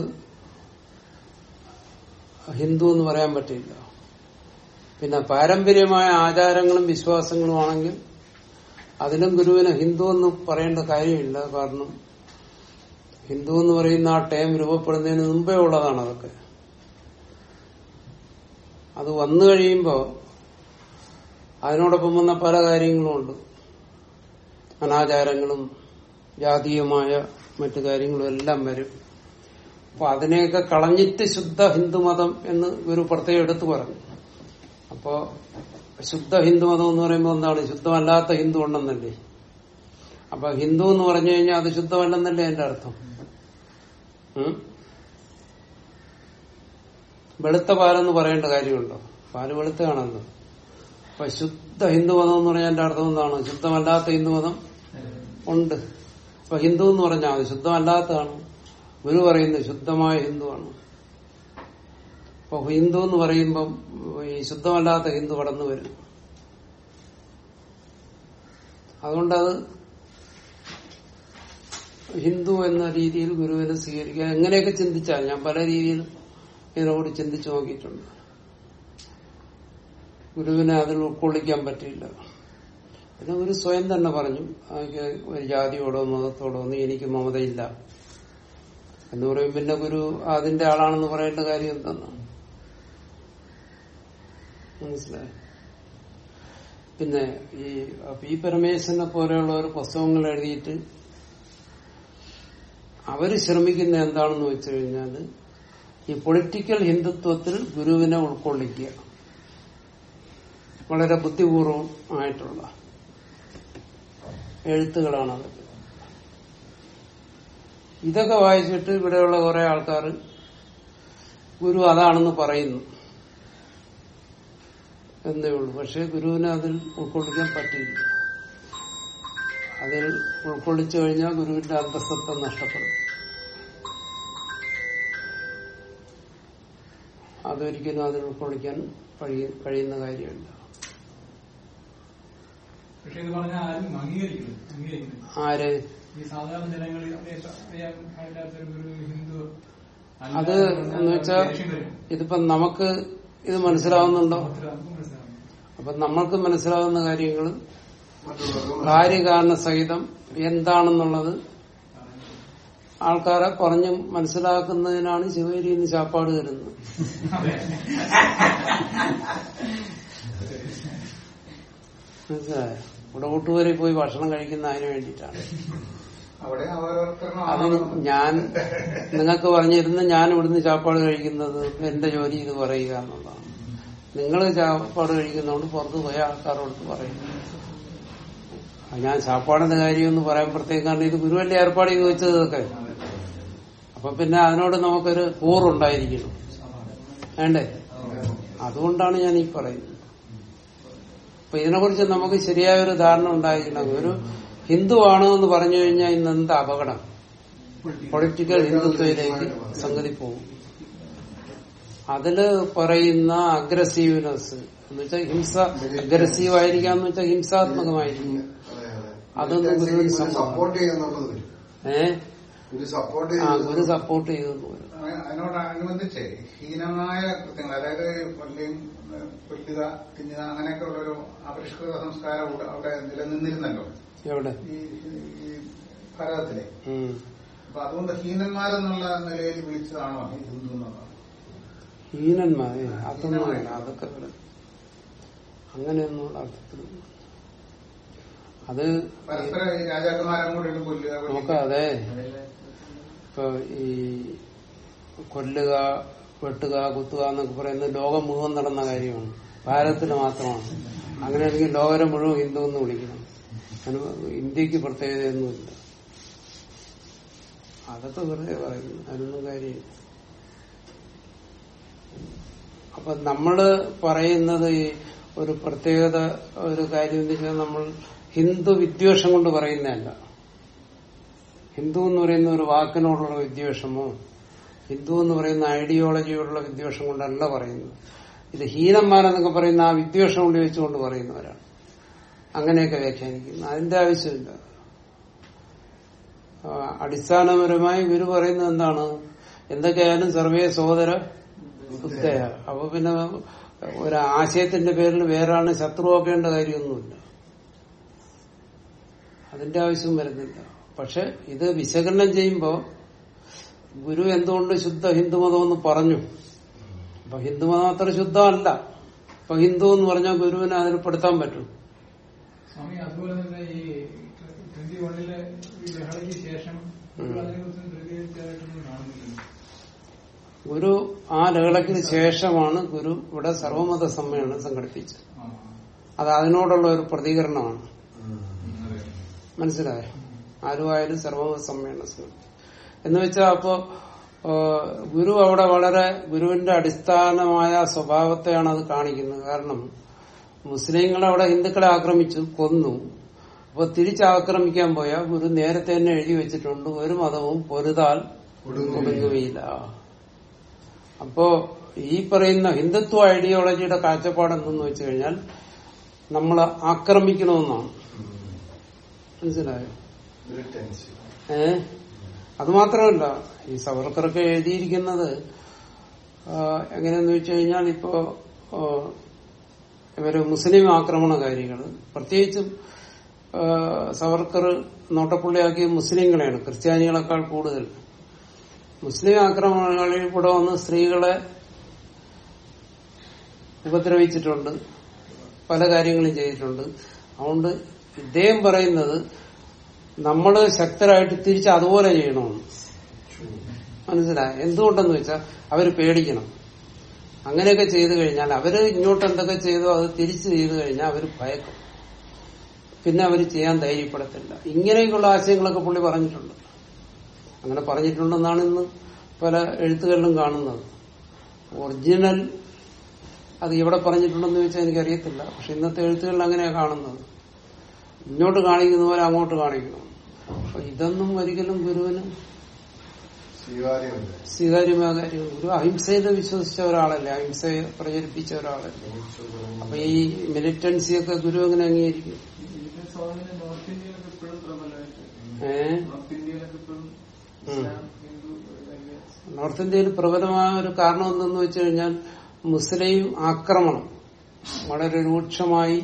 [SPEAKER 2] ഹിന്ദു എന്ന് പറയാൻ പറ്റില്ല പിന്നെ പാരമ്പര്യമായ ആചാരങ്ങളും വിശ്വാസങ്ങളും ആണെങ്കിൽ അതിനും ഗുരുവിന് ഹിന്ദു എന്ന് പറയേണ്ട കാര്യമില്ല കാരണം ഹിന്ദു എന്ന് പറയുന്ന ആ ടേം രൂപപ്പെടുന്നതിന് മുമ്പേ ഉള്ളതാണ് അതൊക്കെ അത് വന്നു കഴിയുമ്പോൾ അതിനോടൊപ്പം വന്ന പല കാര്യങ്ങളും ഉണ്ട് അനാചാരങ്ങളും ജാതീയമായ മറ്റു കാര്യങ്ങളും എല്ലാം വരും അപ്പൊ അതിനെയൊക്കെ കളഞ്ഞിട്ട് ശുദ്ധ ഹിന്ദുമതം എന്ന് ഒരു പ്രത്യേകം എടുത്തു പറഞ്ഞു അപ്പോ ശുദ്ധ ഹിന്ദുമതം എന്ന് പറയുമ്പോൾ എന്താണ് ശുദ്ധമല്ലാത്ത ഹിന്ദു ഉണ്ടെന്നല്ലേ അപ്പൊ ഹിന്ദു എന്ന് പറഞ്ഞു കഴിഞ്ഞാൽ അത് ശുദ്ധമല്ലെന്നല്ലേ എന്റെ അർത്ഥം ഉം? വെളുത്ത പാലെന്ന് പറയേണ്ട കാര്യമുണ്ടോ പാല് വെളുത്തയാണല്ലോ അപ്പൊ ശുദ്ധ ഹിന്ദുമതം എന്ന് പറഞ്ഞാൽ എന്റെ അർത്ഥം എന്താണ് ശുദ്ധമല്ലാത്ത ഹിന്ദുമതം ഉണ്ട് അപ്പൊ ഹിന്ദു എന്ന് പറഞ്ഞാൽ അത് ശുദ്ധമല്ലാത്തതാണ് ഗുരു പറയുന്നത് ശുദ്ധമായ ഹിന്ദുവാണ് അപ്പൊ ഹിന്ദു എന്ന് പറയുമ്പം ഈ ശുദ്ധമല്ലാത്ത ഹിന്ദു കടന്നു വരും അതുകൊണ്ടത് ഹിന്ദു എന്ന രീതിയിൽ ഗുരുവിനെ സ്വീകരിക്കുക എങ്ങനെയൊക്കെ ചിന്തിച്ചാൽ ഞാൻ പല രീതിയിൽ ഇതിനോട് ചിന്തിച്ചു നോക്കിയിട്ടുണ്ട് ഗുരുവിനെ അതിൽ ഉൾക്കൊള്ളിക്കാൻ പറ്റില്ല പിന്നെ ഗുരു സ്വയം തന്നെ പറഞ്ഞു എനിക്ക് ഒരു ജാതിയോടോ മതത്തോടോ ഒന്നും എനിക്ക് മമതയില്ല എന്ന് പറയും പിന്നെ ഗുരു അതിന്റെ ആളാണെന്ന് പറയേണ്ട കാര്യം എന്തെന്ന് മനസ്സിലായി പിന്നെ ഈ പി പരമേശ്വരനെ പോലെയുള്ളവർ പുസ്തകങ്ങൾ എഴുതിയിട്ട് അവര് ശ്രമിക്കുന്ന എന്താണെന്ന് വെച്ചു കഴിഞ്ഞാൽ ഈ പൊളിറ്റിക്കൽ ഹിന്ദുത്വത്തിൽ ഗുരുവിനെ ഉൾക്കൊള്ളിക്കുക വളരെ ബുദ്ധിപൂർവം ആയിട്ടുള്ള എഴുത്തുകളാണ് അതൊക്കെ ഇതൊക്കെ വായിച്ചിട്ട് ഇവിടെയുള്ള കുറെ ആൾക്കാർ ഗുരു അതാണെന്ന് പറയുന്നു എന്നേ ഉള്ളൂ പക്ഷെ ഗുരുവിനെ അതിൽ ഉൾക്കൊള്ളിക്കാൻ പറ്റില്ല അതിൽ ഉൾക്കൊള്ളിച്ചു കഴിഞ്ഞാൽ ഗുരുവിന്റെ അന്തസ്സത്വം നഷ്ടപ്പെടും അതൊരിക്കലും അതിൽ ഉൾക്കൊള്ളിക്കാൻ കഴിയ- കഴിയുന്ന കാര്യമല്ല
[SPEAKER 4] പക്ഷെ ഇത് പറഞ്ഞാൽ ആരും അംഗീകരിക്കുന്നു അംഗീകരിക്കുന്നു
[SPEAKER 2] ആര്
[SPEAKER 4] ഈ സാധാരണ ജനങ്ങളിൽ അറിയ- അറിയാൻ പാടില്ലാത്തൊരു ഒരു ഹിന്ദു അല്ല
[SPEAKER 2] അത്
[SPEAKER 4] പറഞ്ഞാൽ
[SPEAKER 2] എന്ന് വെച്ചാൽ
[SPEAKER 4] ദേഷ്യം വരും.
[SPEAKER 2] ഇതിപ്പം നമുക്ക് ഇത് മനസ്സിലാവുന്നുണ്ടോ
[SPEAKER 4] അത്ര നമുക്ക് മനസ്സിലാവും
[SPEAKER 2] അപ്പൊ നമ്മൾക്ക് മനസ്സിലാവുന്ന കാര്യങ്ങൾ
[SPEAKER 3] മറ്റുള്ളവർക്ക്
[SPEAKER 2] കാര്യകാരണ സഹിതം എന്താണെന്നുള്ളത് ആൾക്കാരെ പറഞ്ഞ് മനസ്സിലാക്കുന്നതിനാണ് ശിവഗിരി ഇന്ന് ചാപ്പാട് തരുന്നത് മനസ്സിലായോ ഇവിടെ കൂട്ടുകാരെ പോയി ഭക്ഷണം കഴിക്കുന്ന അതിന് വേണ്ടിയിട്ടാണ്
[SPEAKER 1] അവിടെ ഓരോരുത്തരും
[SPEAKER 2] അത് ഞാൻ നിങ്ങൾക്ക് പറഞ്ഞിരുന്ന ഞാൻ ഇവിടുന്ന് ചാപ്പാട് കഴിക്കുന്നത് എന്റെ ജോലി ഇത് പറയുക എന്നുള്ളതാണ് നിങ്ങൾ ചാപ്പാട് കഴിക്കുന്നതുകൊണ്ട് പുറത്ത് പോയ ആൾക്കാരോട് പറയുന്നു അത് ഞാൻ ചാപ്പാടിന്റെ കാര്യം എന്ന് പറയുമ്പോഴത്തേക്ക് കാരണം ഇത് ഗുരുവല്ലേ ഏർപ്പാട് ചെയ്ത് വെച്ചത് ഇതൊക്കെ അപ്പൊ പിന്നെ അതിനോട് നമുക്കൊരു കൂറുണ്ടായിരിക്കണം വേണ്ടേ അതുകൊണ്ടാണ് ഞാൻ ഈ പറയുന്നത് അപ്പൊ ഇതിനെക്കുറിച്ച് നമുക്ക് ശരിയായ ഒരു ധാരണ ഉണ്ടായിരിക്കണം ഒരു ഹിന്ദു ആണോ എന്ന് പറഞ്ഞു കഴിഞ്ഞാൽ ഇന്ന് എന്താ അപകടം പൊളിറ്റിക്കൽ ഹിന്ദുത്വയിലേക്ക് സംഗതി പോകും അതില് പറയുന്ന അഗ്രസീവ്നെസ് എന്ന് വെച്ചാൽ ഹിംസ അഗ്രസീവ് ആയിരിക്കാം എന്ന് വെച്ചാൽ ഹിംസാത്മകമായിരിക്കും അതൊന്നും ഗുരുവിന് സമ്മതമല്ല.
[SPEAKER 3] സപ്പോർട്ട് ചെയ്യുന്നുള്ളത് വരും
[SPEAKER 2] ഏ
[SPEAKER 3] ഒരു സപ്പോർട്ട്
[SPEAKER 2] ആ
[SPEAKER 3] ചെയ്യുന്നത്
[SPEAKER 2] ഗുരു സപ്പോർട്ട് ചെയ്തെന്ന് വരും
[SPEAKER 1] അതിനോടനുബന്ധിച്ച് ഹീനമായ കൃത്യങ്ങൾ അതായത് കൊല്ലിയും കൊല്ലുക തിന്നുക അങ്ങനെയൊക്കെ ഉള്ളൊരു അപരിഷ്കൃത സംസ്കാരം അവിടെ അവിടെ നിലനിന്നിരുന്നല്ലോ
[SPEAKER 2] എവിടെ
[SPEAKER 1] ഈ ഈ ഭാരതത്തിലെ
[SPEAKER 2] ഉം.
[SPEAKER 1] അപ്പൊ അതുകൊണ്ട് ഹീനന്മാരെന്നുള്ള നിലയിൽ വിളിച്ചതാണോ ഈ ഹിന്ദു എന്നുള്ളത്
[SPEAKER 2] ഹീനന്മാരെ അതൊന്നുമല്ല അതൊക്കെ വെറും അങ്ങനെയൊന്നുള്ള അർത്ഥത്തിൽ അത്
[SPEAKER 1] പരസ്പരം ഈ രാജാക്കന്മാരും കൂടെ ഇരുന്ന് കൊല്ലുക
[SPEAKER 2] നമുക്ക് അതെ ഇപ്പൊ ഈ കൊല്ലുക വെട്ടുക കുത്തുക എന്നൊക്കെ പറയുന്നത് ലോകം മുഴുവൻ നടന്ന കാര്യമാണ് ഭാരതത്തിൽ മാത്രമാണ് അങ്ങനെയാണെങ്കിൽ ലോകരെ മുഴുവൻ ഹിന്ദു എന്ന് വിളിക്കണം അതിന് ഇന്ത്യക്ക് പ്രത്യേകതയൊന്നുമില്ല അതൊക്കെ വെറുതെ പറയുന്നു അതിനൊന്നും കാര്യമില്ല അപ്പൊ നമ്മള് പറയുന്നത് ഈ ഒരു പ്രത്യേകത ഒരു കാര്യം എന്ന് വെച്ചാൽ നമ്മൾ ഹിന്ദു വിദ്വേഷം കൊണ്ട് പറയുന്നതല്ല ഹിന്ദു എന്ന് പറയുന്ന ഒരു വാക്കിനോടുള്ള വിദ്വേഷമോ ഹിന്ദു എന്ന് പറയുന്ന ഐഡിയോളജിയോടുള്ള വിദ്വേഷം കൊണ്ടല്ല പറയുന്നത് ഇത് ഹീനന്മാരെന്നൊക്കെ പറയുന്ന ആ വിദ്വേഷം കൊണ്ട് വെച്ചുകൊണ്ട് പറയുന്നവരാണ് അങ്ങനെയൊക്കെ വ്യാഖ്യാനിക്കുന്നു അതിന്റെ ആവശ്യമില്ല ആ, അടിസ്ഥാനപരമായി ഗുരു പറയുന്നത് എന്താണ് എന്തൊക്കെയായാലും സർവേ സഹോദര ബുദ്ധയ അപ്പൊ പിന്നെ ഒരു ആശയത്തിന്റെ പേരിൽ വേറാണ് ശത്രുവാക്കേണ്ട കാര്യമൊന്നുമില്ല അതിന്റെ ആവശ്യം വരുന്നില്ല പക്ഷെ ഇത് വിശകലനം ചെയ്യുമ്പോൾ ഗുരു എന്തുകൊണ്ട് ശുദ്ധ ഹിന്ദുമതം എന്ന് പറഞ്ഞു അപ്പൊ ഹിന്ദുമതം അത്ര ശുദ്ധമല്ല അപ്പൊ ഹിന്ദു എന്ന് പറഞ്ഞാൽ ഗുരുവിനെ അതിൽ പെടുത്താൻ പറ്റും
[SPEAKER 4] സ്വാമി അതുപോലെ തന്നെ ഈ ട്വന്റി വണ്ണിലെ ഈ ലഹളയ്ക്ക് ശേഷം അതിനെക്കുറിച്ച് പ്രതികരിച്ചതായിട്ടൊന്നും കാണുന്നില്ല
[SPEAKER 2] ഗുരു ആ ലഹളയ്ക്ക് ശേഷമാണ് ഗുരു ഇവിടെ സർവമത സമ്മേളനം സംഘടിപ്പിച്ചത്
[SPEAKER 4] ആ,
[SPEAKER 2] അത് അതിനോടുള്ള ഒരു പ്രതികരണമാണ്
[SPEAKER 4] അതെ.
[SPEAKER 2] മനസ്സിലായോ ആരുമായാലും സർവമത സമ്മേളനം സംഘടിപ്പിച്ചു എന്ന് വെച്ചാൽ അപ്പോ ആ, ഗുരു അവിടെ വളരെ ഗുരുവിന്റെ അടിസ്ഥാനമായ സ്വഭാവത്തെയാണ് അത് കാണിക്കുന്നത് കാരണം മുസ്ലിങ്ങൾ അവിടെ ഹിന്ദുക്കളെ ആക്രമിച്ചു കൊന്നു അപ്പൊ തിരിച്ചാക്രമിക്കാൻ പോയാൽ ഗുരു നേരത്തെ തന്നെ എഴുതി വെച്ചിട്ടുണ്ട് ഒരു മതവും പൊരുതാൽ ഒടുങ്ങുകയില്ല അപ്പോ ഈ പറയുന്ന ഹിന്ദുത്വ ഐഡിയോളജിയുടെ കാഴ്ചപ്പാട് എന്തെന്ന് വെച്ച് കഴിഞ്ഞാൽ നമ്മൾ ആക്രമിക്കണമെന്നാണ് മനസ്സിലായോ
[SPEAKER 3] ഒരു ടെൻഷൻ
[SPEAKER 2] ഏ അത് മാത്രമല്ല ഈ സവർക്കറൊക്കെ എഴുതിയിരിക്കുന്നത് ആ, എങ്ങനെയെന്ന് വെച്ച് കഴിഞ്ഞാൽ ഇപ്പോ ആ, ഇവര് മുസ്ലിം ആക്രമണകാരികൾ പ്രത്യേകിച്ചും ആ, സവർക്കർ നോട്ടപ്പുള്ളിയാക്കിയ മുസ്ലിങ്ങളെയാണ് ക്രിസ്ത്യാനികളെക്കാൾ കൂടുതൽ മുസ്ലിം ആക്രമണങ്ങളിൽ കൂടെ വന്ന് സ്ത്രീകളെ ഉപദ്രവിച്ചിട്ടുണ്ട് പല കാര്യങ്ങളും ചെയ്തിട്ടുണ്ട് അതുകൊണ്ട് ഇദ്ദേഹം പറയുന്നത് നമ്മൾ ശക്തരായിട്ട് തിരിച്ച് അതുപോലെ ചെയ്യണമെന്ന് മനസ്സിലായി എന്തുകൊണ്ടെന്ന് വെച്ചാൽ അവര് പേടിക്കണം അങ്ങനെയൊക്കെ ചെയ്തു കഴിഞ്ഞാൽ അവര് ഇങ്ങോട്ട് എന്തൊക്കെ ചെയ്തോ അത് തിരിച്ച് ചെയ്തു കഴിഞ്ഞാൽ അവര് ഭയക്കും പിന്നെ അവര് ചെയ്യാൻ ധൈര്യപ്പെടത്തില്ല ഇങ്ങനെയൊക്കെയുള്ള ആശയങ്ങളൊക്കെ പുള്ളി പറഞ്ഞിട്ടുണ്ട് അങ്ങനെ പറഞ്ഞിട്ടുണ്ടെന്നാണ് ഇന്ന് പല എഴുത്തുകളിലും കാണുന്നത് ഒറിജിനൽ അത് ഇവിടെ പറഞ്ഞിട്ടുണ്ടെന്ന് ചോദിച്ചാൽ എനിക്കറിയത്തില്ല പക്ഷെ ഇന്നത്തെ എഴുത്തുകളിൽ അങ്ങനെയാണ് കാണുന്നത് ഇങ്ങോട്ട് കാണിക്കുന്ന പോലെ അങ്ങോട്ട് കാണിക്കണം അപ്പൊ ഇതൊന്നും ഒരിക്കലും ഗുരുവിന്
[SPEAKER 3] സ്വീകാര്യമല്ല
[SPEAKER 2] സ്വീകാര്യമായ കാര്യം ഗുരു അഹിംസയിൽ വിശ്വസിച്ച ഒരാളല്ലേ അഹിംസയെ പ്രചരിപ്പിച്ച ഒരാളല്ലേ അപ്പൊ ഈ മിലിറ്റൻസിയൊക്കെ ഗുരു എങ്ങനെ അംഗീകരിക്കും
[SPEAKER 5] ഇതിന്റെ സ്വാധീനം നോർത്ത് ഇന്ത്യയിലൊക്കെ ഇപ്പോഴും പ്രബലമായിട്ട്
[SPEAKER 2] ഏഹ്
[SPEAKER 5] നോർത്ത് ഇന്ത്യയിലൊക്കെ ഇപ്പോഴും ഇസ്ലാം ഹിന്ദു വലിയ
[SPEAKER 2] നോർത്ത് ഇന്ത്യയിൽ പ്രബലമായ ഒരു കാരണം എന്തെന്ന് വെച്ച് കഴിഞ്ഞാൽ മുസ്ലിം ആക്രമണം വളരെ രൂക്ഷമായി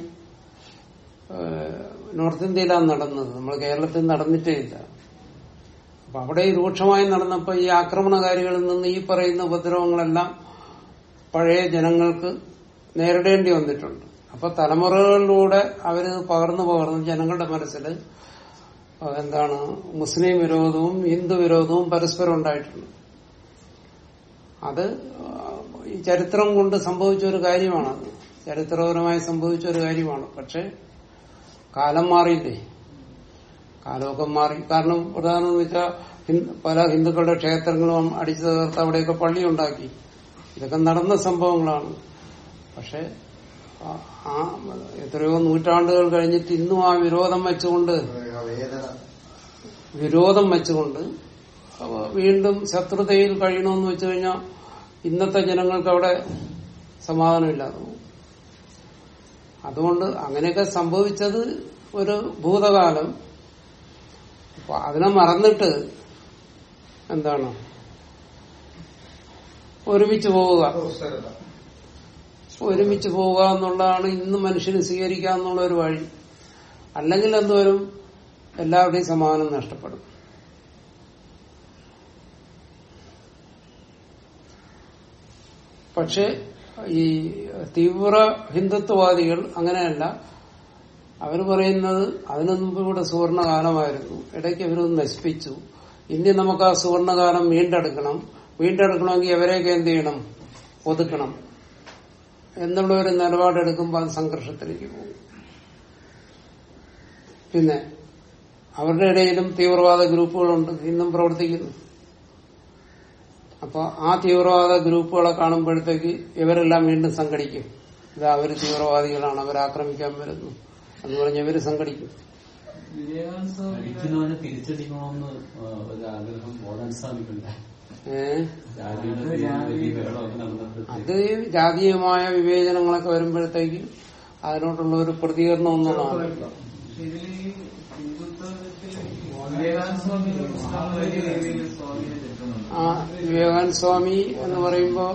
[SPEAKER 2] ഏഹ്, നോർത്ത് ഇന്ത്യയിലാണ് നടന്നത് നമ്മൾ കേരളത്തിൽ നടന്നിട്ടേ ഇല്ല അപ്പൊ അവിടെ ഈ രൂക്ഷമായി നടന്നപ്പോ ഈ ആക്രമണകാരികളിൽ നിന്ന് ഈ പറയുന്ന ഉപദ്രവങ്ങളെല്ലാം പഴയ ജനങ്ങൾക്ക് നേരിടേണ്ടി വന്നിട്ടുണ്ട് അപ്പൊ തലമുറകളിലൂടെ അവര് പകർന്നു പകർന്ന് ജനങ്ങളുടെ മനസ്സിൽ എന്താണ് മുസ്ലിം വിരോധവും ഹിന്ദു വിരോധവും പരസ്പരം ഉണ്ടായിട്ടുണ്ട് അത് ആ, ഈ ചരിത്രം കൊണ്ട് സംഭവിച്ച ഒരു കാര്യമാണത് ചരിത്രപരമായി സംഭവിച്ച ഒരു കാര്യമാണ് പക്ഷെ കാലം മാറിയില്ലേ കാലമൊക്കെ മാറി കാരണം പ്രധാനം എന്ന് വെച്ചാൽ പല ഹിന്ദുക്കളുടെ ക്ഷേത്രങ്ങളും അടിച്ചു തകർത്ത് അവിടെയൊക്കെ പള്ളി ഉണ്ടാക്കി ഇതൊക്കെ നടന്ന സംഭവങ്ങളാണ് പക്ഷെ ആ- ആ എത്രയോ നൂറ്റാണ്ടുകൾ കഴിഞ്ഞിട്ട് ഇന്നും ആ വിരോധം വെച്ചുകൊണ്ട്
[SPEAKER 3] ആ വേദന
[SPEAKER 2] വിരോധം വെച്ചുകൊണ്ട് അവ വീണ്ടും ശത്രുതയിൽ കഴിയണമെന്ന് വെച്ചു കഴിഞ്ഞാൽ ഇന്നത്തെ ജനങ്ങൾക്ക് അവിടെ സമാധാനമില്ലാതെ പോകും അതുകൊണ്ട് അങ്ങനെയൊക്കെ സംഭവിച്ചത് ഒരു ഭൂതകാലം അപ്പൊ അതിനെ മറന്നിട്ട് എന്താണ് ഒരുമിച്ച് പോവുക
[SPEAKER 1] സ്ഥിരത
[SPEAKER 2] ഒരുമിച്ച് പോവുക എന്നുള്ളതാണ് ഇന്ന് മനുഷ്യന് സ്വീകരിക്കാന്നുള്ള ഒരു വഴി അല്ലെങ്കിൽ എന്തോരും എല്ലാവരുടെയും സമാധാനം നഷ്ടപ്പെടും പക്ഷെ ഈ തീവ്ര ഹിന്ദുത്വവാദികൾ അങ്ങനെയല്ല അവർ പറയുന്നത് അതിനു മുമ്പ് ഇവിടെ സുവർണകാലമായിരുന്നു ഇടയ്ക്ക് അവരൊന്ന് നശിപ്പിച്ചു ഇനി നമുക്ക് ആ സുവർണകാലം വീണ്ടെടുക്കണം വീണ്ടെടുക്കണമെങ്കിൽ അവരെയൊക്കെ എന്ത് ചെയ്യണം ഒതുക്കണം എന്നുള്ള ഒരു നിലപാടെടുക്കുമ്പോൾ അത് സംഘർഷത്തിലേക്ക് പോകും പിന്നെ അവരുടെ ഇടയിലും തീവ്രവാദ ഗ്രൂപ്പുകളുണ്ട് ഇന്നും പ്രവർത്തിക്കുന്നു അപ്പൊ ആ തീവ്രവാദ ഗ്രൂപ്പുകളെ കാണുമ്പോഴത്തേക്ക് ഇവരെല്ലാം വീണ്ടും സംഘടിക്കും ഇത് അവര് തീവ്രവാദികളാണ് അവർ ആക്രമിക്കാൻ വരുന്നു എന്ന് പറഞ്ഞ് ഇവര് സംഘടിക്കും
[SPEAKER 5] വിവേകാനന്ദ സ്വാമി അടിക്കുന്നവനെ തിരിച്ചടിക്കണമെന്ന് ആ, ഒരു ആഗ്രഹം മോഡൻ സ്വാമിക്കുണ്ട്
[SPEAKER 2] ഏഹ്
[SPEAKER 5] ജാതിയുടെ വലിയ ബഹളമൊക്കെ നടന്നപ്പോഴത്തേക്ക്
[SPEAKER 2] അത് ജാതീയമായ വിവേചനങ്ങളൊക്കെ വരുമ്പോഴത്തേക്ക് അതിനോടുള്ള ഒരു പ്രതികരണം ഒന്നുള്ളതാണ്
[SPEAKER 5] ഇതിൽ ഈ ഹിന്ദുത്വത്തിൽ വിവേകാനന്ദ സ്വാമി ഇസ്ലാം വലിയ രീതിയിൽ സ്വാമിയെ ചെലുത്തുന്നുണ്ട്
[SPEAKER 2] ആ വിവേകാനന്ദ സ്വാമി എന്ന് പറയുമ്പോ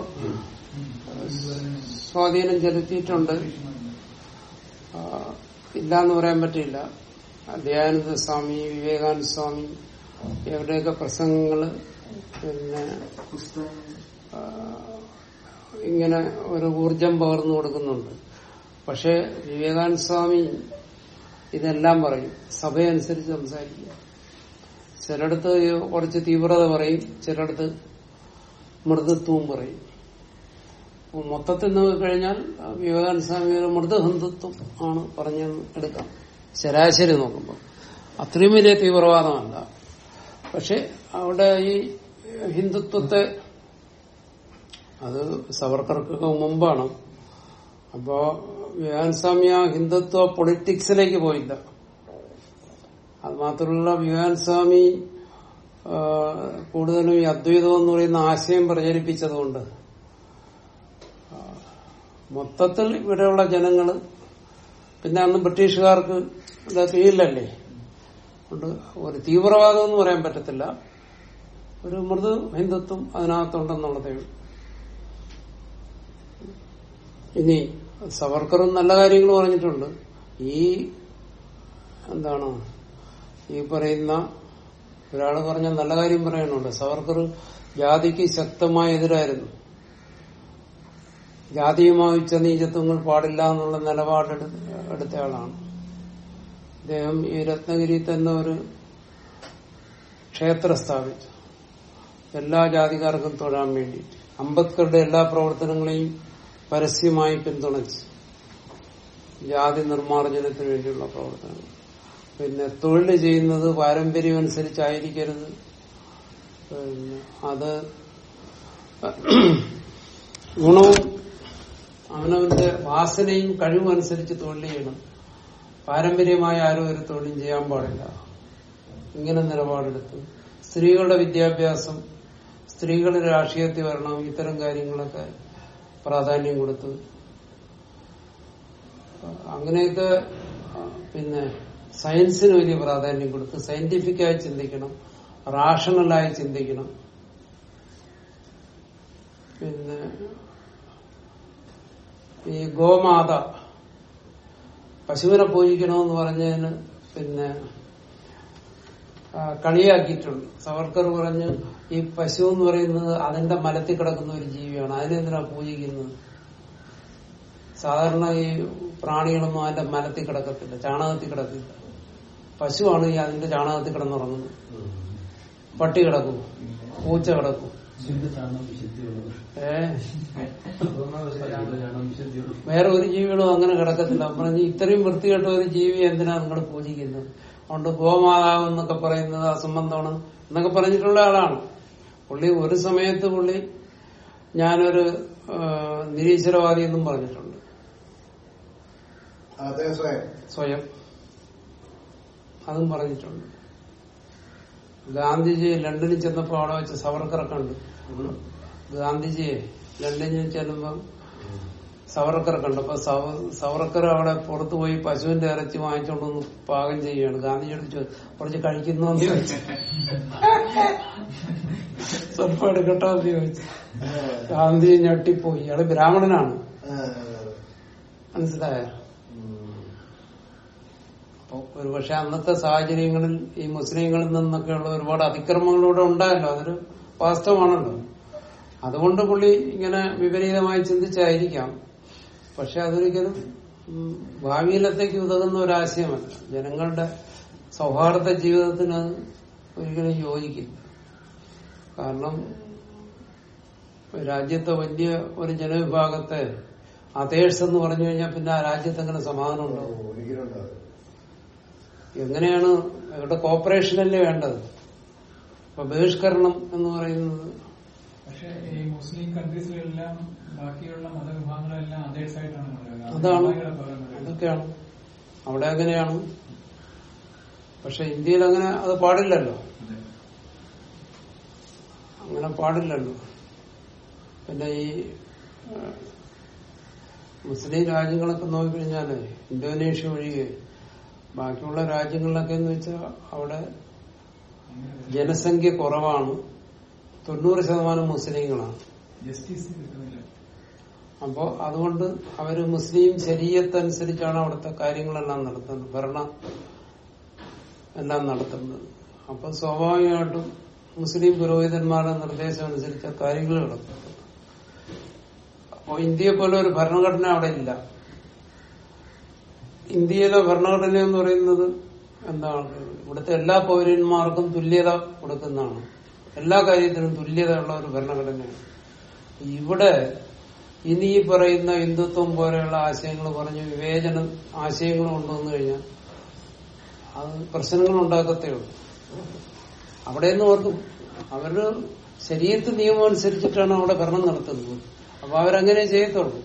[SPEAKER 2] സ്വാധീനം ചെലുത്തിയിട്ടുണ്ട് ആ, ഇല്ലാന്ന് പറയാൻ പറ്റില്ല ദയാനന്ദ സ്വാമി വിവേകാനന്ദ സ്വാമി ഇവരുടെയൊക്കെ പ്രസംഗങ്ങള് പിന്നെ
[SPEAKER 5] പുസ്തകം
[SPEAKER 2] ആ, ഇങ്ങനെ ഒരു ഊർജം പകർന്നു കൊടുക്കുന്നുണ്ട് പക്ഷെ വിവേകാനന്ദ സ്വാമി ഇതെല്ലാം പറയും സഭയനുസരിച്ച് സംസാരിക്കുക ചിലടത്ത് കുറച്ച് തീവ്രത പറയും ചിലടത്ത് മൃദുത്വവും പറയും അപ്പൊ മൊത്തത്തിൽ നോക്കിക്കഴിഞ്ഞാൽ വിവേകാനന്ദ സ്വാമിയുടെ മൃദുഹിന്ദുത്വം ആണ് പറഞ്ഞെന്ന് എടുക്കാം ശരാശരി നോക്കുമ്പോൾ അത്രയും വലിയ തീവ്രവാദമല്ല പക്ഷെ അവിടെ ഈ ഹിന്ദുത്വത്തെ അത് സവർക്കർക്ക് മുമ്പാണ് അപ്പോ വിവേകാനന്ദ സ്വാമി ആ ഹിന്ദുത്വ പൊളിറ്റിക്സിലേക്ക് പോയില്ല അത് മാത്രമല്ല വിവേകാനന്ദ സ്വാമി ആ, കൂടുതലും ഈ അദ്വൈതം എന്ന് പറയുന്ന ആശയം പ്രചരിപ്പിച്ചതുകൊണ്ട് ആ, മൊത്തത്തിൽ ഇവിടെയുള്ള ജനങ്ങള് പിന്നെ അന്ന് ബ്രിട്ടീഷുകാർക്ക് ഇത് കീഴിലല്ലേ അതുകൊണ്ട് ഒരു തീവ്രവാദം എന്ന് പറയാൻ പറ്റത്തില്ല ഒരു മൃദു ഹിന്ദുത്വം അതിനകത്തുണ്ടെന്നുള്ളതേ ഉള്ളൂ ഇനി സവർക്കറും നല്ല കാര്യങ്ങൾ പറഞ്ഞിട്ടുണ്ട് ഈ എന്താണ് ഈ പറയുന്ന ഒരാള് പറഞ്ഞ നല്ല കാര്യം പറയാനുണ്ട് സവർക്കർ ജാതിക്ക് ശക്തമായ എതിരായിരുന്നു ജാതിയുമായി ഉച്ചനീചത്വങ്ങൾ പാടില്ല എന്നുള്ള നിലപാടെടുത്ത എടുത്ത ആളാണ് അദ്ദേഹം ഈ രത്നഗിരി തന്നെ ഒരു ക്ഷേത്രം സ്ഥാപിച്ചു എല്ലാ ജാതിക്കാർക്കും തൊഴാൻ വേണ്ടിയിട്ട് അംബേദ്കറുടെ എല്ലാ പ്രവർത്തനങ്ങളെയും പരസ്യമായി പിന്തുണച്ചു ജാതി നിർമ്മാർജ്ജനത്തിന് വേണ്ടിയുള്ള പ്രവർത്തനങ്ങൾ പിന്നെ തൊഴിൽ ചെയ്യുന്നത് പാരമ്പര്യം അനുസരിച്ചായിരിക്കരുത് പിന്നെ അത് ഗുണവും അവനവന്റെ വാസനയും കഴിവും അനുസരിച്ച് തൊഴിൽ ചെയ്യണം പാരമ്പര്യമായ ആരും ഒരു തൊഴിലും ചെയ്യാൻ പാടില്ല ഇങ്ങനെ നിലപാടെടുത്തു സ്ത്രീകളുടെ വിദ്യാഭ്യാസം സ്ത്രീകൾ രാഷ്ട്രീയത്തിൽ വരണം ഇത്തരം കാര്യങ്ങളൊക്കെ പ്രാധാന്യം കൊടുത്തു അങ്ങനെയൊക്കെ ആ, പിന്നെ സയൻസിന് വലിയ പ്രാധാന്യം കൊടുത്ത് സയന്റിഫിക്കായി ചിന്തിക്കണം റാഷണലായി ചിന്തിക്കണം പിന്നെ ഈ ഗോമാത പശുവിനെ പൂജിക്കണമെന്ന് പറഞ്ഞതിന് പിന്നെ ആ, കളിയാക്കിയിട്ടുണ്ട് സവർക്കർ പറഞ്ഞു ഈ പശു എന്ന് പറയുന്നത് അതിന്റെ മലത്തിൽ കിടക്കുന്ന ഒരു ജീവിയാണ് അതിനെന്തിനാ പൂജിക്കുന്നത് സാധാരണ ഈ പ്രാണികളൊന്നും അതിന്റെ മലത്തിൽ കിടക്കത്തില്ല ചാണകത്തിൽ കിടക്കില്ല പശുവാണ് ഈ അതിന്റെ ചാണകത്തിൽ കിടന്നുറങ്ങുന്നത് പട്ടി കിടക്കും പൂച്ച കിടക്കും
[SPEAKER 5] ശുദ്ധത്താണോ വിശുദ്ധിയുള്ളത്
[SPEAKER 2] ഏ
[SPEAKER 5] ശുദ്ധതാണോ വിശുദ്ധിയുള്ളത്
[SPEAKER 2] വേറെ ഒരു ജീവികളും അങ്ങനെ കിടക്കത്തില്ല പറഞ്ഞ് ഇത്രയും വൃത്തികെട്ട ഒരു ജീവി എന്തിനാ നിങ്ങൾ പൂജിക്കുന്നത് അതുകൊണ്ട് ഗോമാതാവ് എന്നൊക്കെ പറയുന്നത് അസംബന്ധമാണ് എന്നൊക്കെ പറഞ്ഞിട്ടുള്ള ആളാണ് പുള്ളി ഒരു സമയത്ത് പുള്ളി ഞാനൊരു ആ, നിരീശ്വരവാദി എന്നും പറഞ്ഞിട്ടുണ്ട്
[SPEAKER 3] അതെ സ്വയം
[SPEAKER 2] സ്വയം അതും പറഞ്ഞിട്ടുണ്ട് ഗാന്ധിജി ലണ്ടനിൽ ചെന്നപ്പോ അവിടെ വെച്ച് സവർക്കറെ കണ്ടു ഗാന്ധിജിയെ ലണ്ടനിൽ ചെല്ലുമ്പം സവർക്കറെ കണ്ടു അപ്പൊ സവ- സവർക്കർ അവിടെ പുറത്തു പോയി പശുവിന്റെ ഇറച്ചി വാങ്ങിച്ചോണ്ടൊന്ന് പാകം ചെയ്യുകയാണ് ഗാന്ധിജി എടുത്ത് കുറച്ച് കഴിക്കുന്നു എന്ന് ചോദിച്ചു സ്വല്പം എടുക്കട്ടോ എന്ന് ചോദിച്ചു ഗാന്ധി ഞെട്ടിപ്പോയി ഇയാള് ബ്രാഹ്മണനാണ് മനസ്സിലായോ അപ്പൊ ഒരുപക്ഷെ അന്നത്തെ സാഹചര്യങ്ങളിൽ ഈ മുസ്ലിങ്ങളിൽ നിന്നൊക്കെയുള്ള ഒരുപാട് അതിക്രമങ്ങളിലൂടെ ഉണ്ടായല്ലോ അതൊരു വാസ്തവമാണല്ലോ അതുകൊണ്ട് പുള്ളി ഇങ്ങനെ വിപരീതമായി ചിന്തിച്ചായിരിക്കാം പക്ഷെ അതൊരിക്കലും ഉം, ഭാവിയിലത്തേക്ക് ഉതകുന്ന ഒരാശയമല്ല ജനങ്ങളുടെ സൗഹാർദ്ദ ജീവിതത്തിന് അത് ഒരിക്കലും യോജിക്കില്ല കാരണം രാജ്യത്തെ വലിയ ഒരു ജനവിഭാഗത്തെ അതേഴ്സ് എന്ന് പറഞ്ഞു കഴിഞ്ഞാൽ പിന്നെ ആ രാജ്യത്ത് എങ്ങനെ സമാധാനം ഉണ്ടാവും
[SPEAKER 3] ഒരിക്കലും ഉണ്ടാവില്ല
[SPEAKER 2] എങ്ങനെയാണ് ഇവിടെ കോപ്പറേഷൻ അല്ലേ വേണ്ടത് അപ്പൊ ബഹിഷ്കരണം എന്ന് പറയുന്നത്
[SPEAKER 4] പക്ഷെ ഈ മുസ്ലിം കൺട്രീസിലെല്ലാം ബാക്കിയുള്ള മതവിഭാഗങ്ങളെല്ലാം അതേഴ്സ് ആയിട്ടാണ് പറയുന്നത്
[SPEAKER 2] അതാണ്
[SPEAKER 4] അമ്മായികളെ പോലെ പറയുന്നത്.
[SPEAKER 2] അതൊക്കെയാണ് അവിടെ അങ്ങനെയാണ് പക്ഷെ ഇന്ത്യയിൽ അങ്ങനെ അത് പാടില്ലല്ലോ
[SPEAKER 4] അതെ.
[SPEAKER 2] അങ്ങനെ പാടില്ലല്ലോ പിന്നെ ഈ ആ, മുസ്ലിം രാജ്യങ്ങളൊക്കെ നോക്കിക്കഴിഞ്ഞാല് ഇന്തോനേഷ്യ ഒഴികെ ബാക്കിയുള്ള രാജ്യങ്ങളിലൊക്കെ എന്ന് വെച്ചാൽ അവിടെ
[SPEAKER 4] അങ്ങനെ
[SPEAKER 2] ജനസംഖ്യ കുറവാണ് തൊണ്ണൂറ് ശതമാനം മുസ്ലിങ്ങളാണ്
[SPEAKER 4] ജസ്റ്റിസ് കിട്ടുന്നില്ല
[SPEAKER 2] അപ്പോ അതുകൊണ്ട് അവര് മുസ്ലിം ശരീരത്തനുസരിച്ചാണ് അവിടുത്തെ കാര്യങ്ങളെല്ലാം നടത്തുന്നത് ഭരണ എല്ലാം നടത്തുന്നത് അപ്പൊ സ്വാഭാവികമായിട്ടും മുസ്ലിം പുരോഹിതന്മാരുടെ നിർദ്ദേശം അനുസരിച്ച കാര്യങ്ങൾ നടത്തുന്നത് അപ്പോ ഇന്ത്യയെ പോലെ ഒരു ഭരണഘടന അവിടെ ഇല്ല ഇന്ത്യയിലെ ഭരണഘടന എന്ന് പറയുന്നത് എന്താണ് ഇവിടുത്തെ എല്ലാ പൗരന്മാർക്കും തുല്യത കൊടുക്കുന്നതാണ് എല്ലാ കാര്യത്തിനും തുല്യതയുള്ള ഒരു ഭരണഘടനയാണ് ഇവിടെ ഇനി ഈ പറയുന്ന ഹിന്ദുത്വം പോലെയുള്ള ആശയങ്ങൾ പറഞ്ഞ് വിവേചന ആശയങ്ങൾ കൊണ്ടുവന്നു കഴിഞ്ഞാൽ അത് പ്രശ്നങ്ങൾ ഉണ്ടാക്കത്തേ ഉള്ളൂ അവിടെയെന്ന് ഓർക്കും അവര് ശരീരത്തിൽ നിയമം അനുസരിച്ചിട്ടാണ് അവിടെ ഭരണം നടത്തുന്നത് അപ്പൊ അവരങ്ങനെ ചെയ്യത്തുള്ളൂ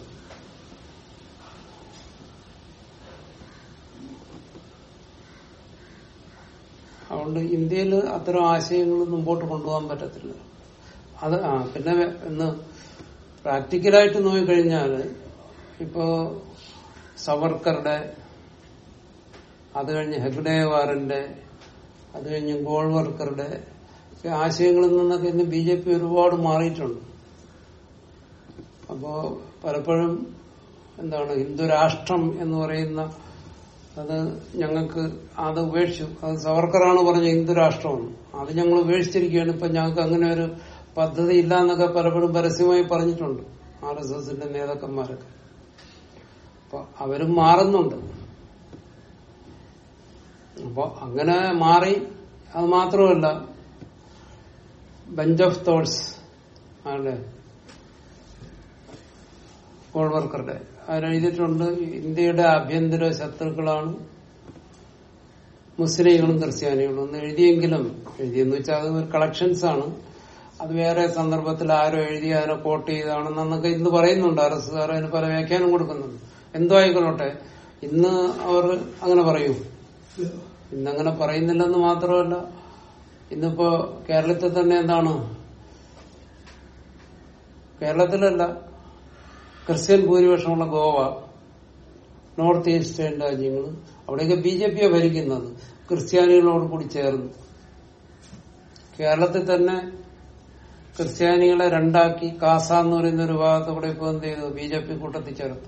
[SPEAKER 2] അതുകൊണ്ട് ഇന്ത്യയിൽ അത്തരം ആശയങ്ങൾ മുമ്പോട്ട് കൊണ്ടുപോകാൻ പറ്റത്തില്ല അത് ആ പിന്നെ ഇന്ന് പ്രാക്ടിക്കലായിട്ട് നോക്കിക്കഴിഞ്ഞാല് ഇപ്പോ സവർക്കറുടെ അത് കഴിഞ്ഞ് ഹെഗ്ഡേവാറിന്റെ അത് കഴിഞ്ഞ് ഗോൾവർക്കറുടെ ഒക്കെ ആശയങ്ങളിൽ നിന്നൊക്കെ ഇന്ന് ബി ജെ പി ഒരുപാട് മാറിയിട്ടുണ്ട് അപ്പോ പലപ്പോഴും എന്താണ് ഹിന്ദു രാഷ്ട്രം എന്ന് പറയുന്ന അത് ഞങ്ങൾക്ക് അത് ഉപേക്ഷിച്ചു അത് സവർക്കറാണ് പറഞ്ഞ ഹിന്ദു രാഷ്ട്രമാണ് അത് ഞങ്ങൾ ഉപേക്ഷിച്ചിരിക്കുകയാണ് ഇപ്പൊ ഞങ്ങൾക്ക് അങ്ങനെ ഒരു പദ്ധതി ഇല്ല എന്നൊക്കെ പലപ്പോഴും പരസ്യമായി പറഞ്ഞിട്ടുണ്ട് ആർ എസ് എസിന്റെ നേതാക്കന്മാരൊക്കെ അപ്പൊ അവരും മാറുന്നുണ്ട് അപ്പൊ അങ്ങനെ മാറി അത് മാത്രമല്ല ബെഞ്ച് ഓഫ് തോട്ട്സ് ആണ് ഗോൾവർക്കറുടെ അവരെഴുതിയിട്ടുണ്ട് ഇന്ത്യയുടെ ആഭ്യന്തര ശത്രുക്കളാണ് മുസ്ലിങ്ങളും ക്രിസ്ത്യാനികളും എന്ന് എഴുതിയെങ്കിലും എഴുതിയെന്ന് വെച്ചാൽ അത് ഒരു കളക്ഷൻസ് ആണ് അത് വേറെ സന്ദർഭത്തിൽ ആരോ എഴുതി അതിനെ കോട്ട് ചെയ്താണെന്നൊക്കെ ഇന്ന് പറയുന്നുണ്ട് ആർ എസ് ആർ അതിന് പല വ്യാഖ്യാനം കൊടുക്കുന്നുണ്ട് എന്തോ ആയിക്കൊള്ളട്ടെ ഇന്ന് അവർ അങ്ങനെ പറയൂ ഇന്നങ്ങനെ പറയുന്നില്ലെന്ന് മാത്രമല്ല ഇന്നിപ്പോ കേരളത്തിൽ തന്നെ എന്താണ് കേരളത്തിലല്ല ക്രിസ്ത്യൻ ഭൂരിപക്ഷമുള്ള ഗോവ നോർത്ത് ഈസ്റ്റേൺ രാജ്യങ്ങൾ അവിടെയൊക്കെ ബി ജെ പിയാണ് ഭരിക്കുന്നത് ക്രിസ്ത്യാനികളോട് കൂടി ചേർന്ന് കേരളത്തിൽ തന്നെ ക്രിസ്ത്യാനികളെ രണ്ടാക്കി കാസ എന്ന് പറയുന്ന ഒരു ഭാഗത്തൂടെ ഇപ്പൊ എന്ത് ചെയ്തു ബി ജെ പി കൂട്ടത്തിൽ ചേർത്തു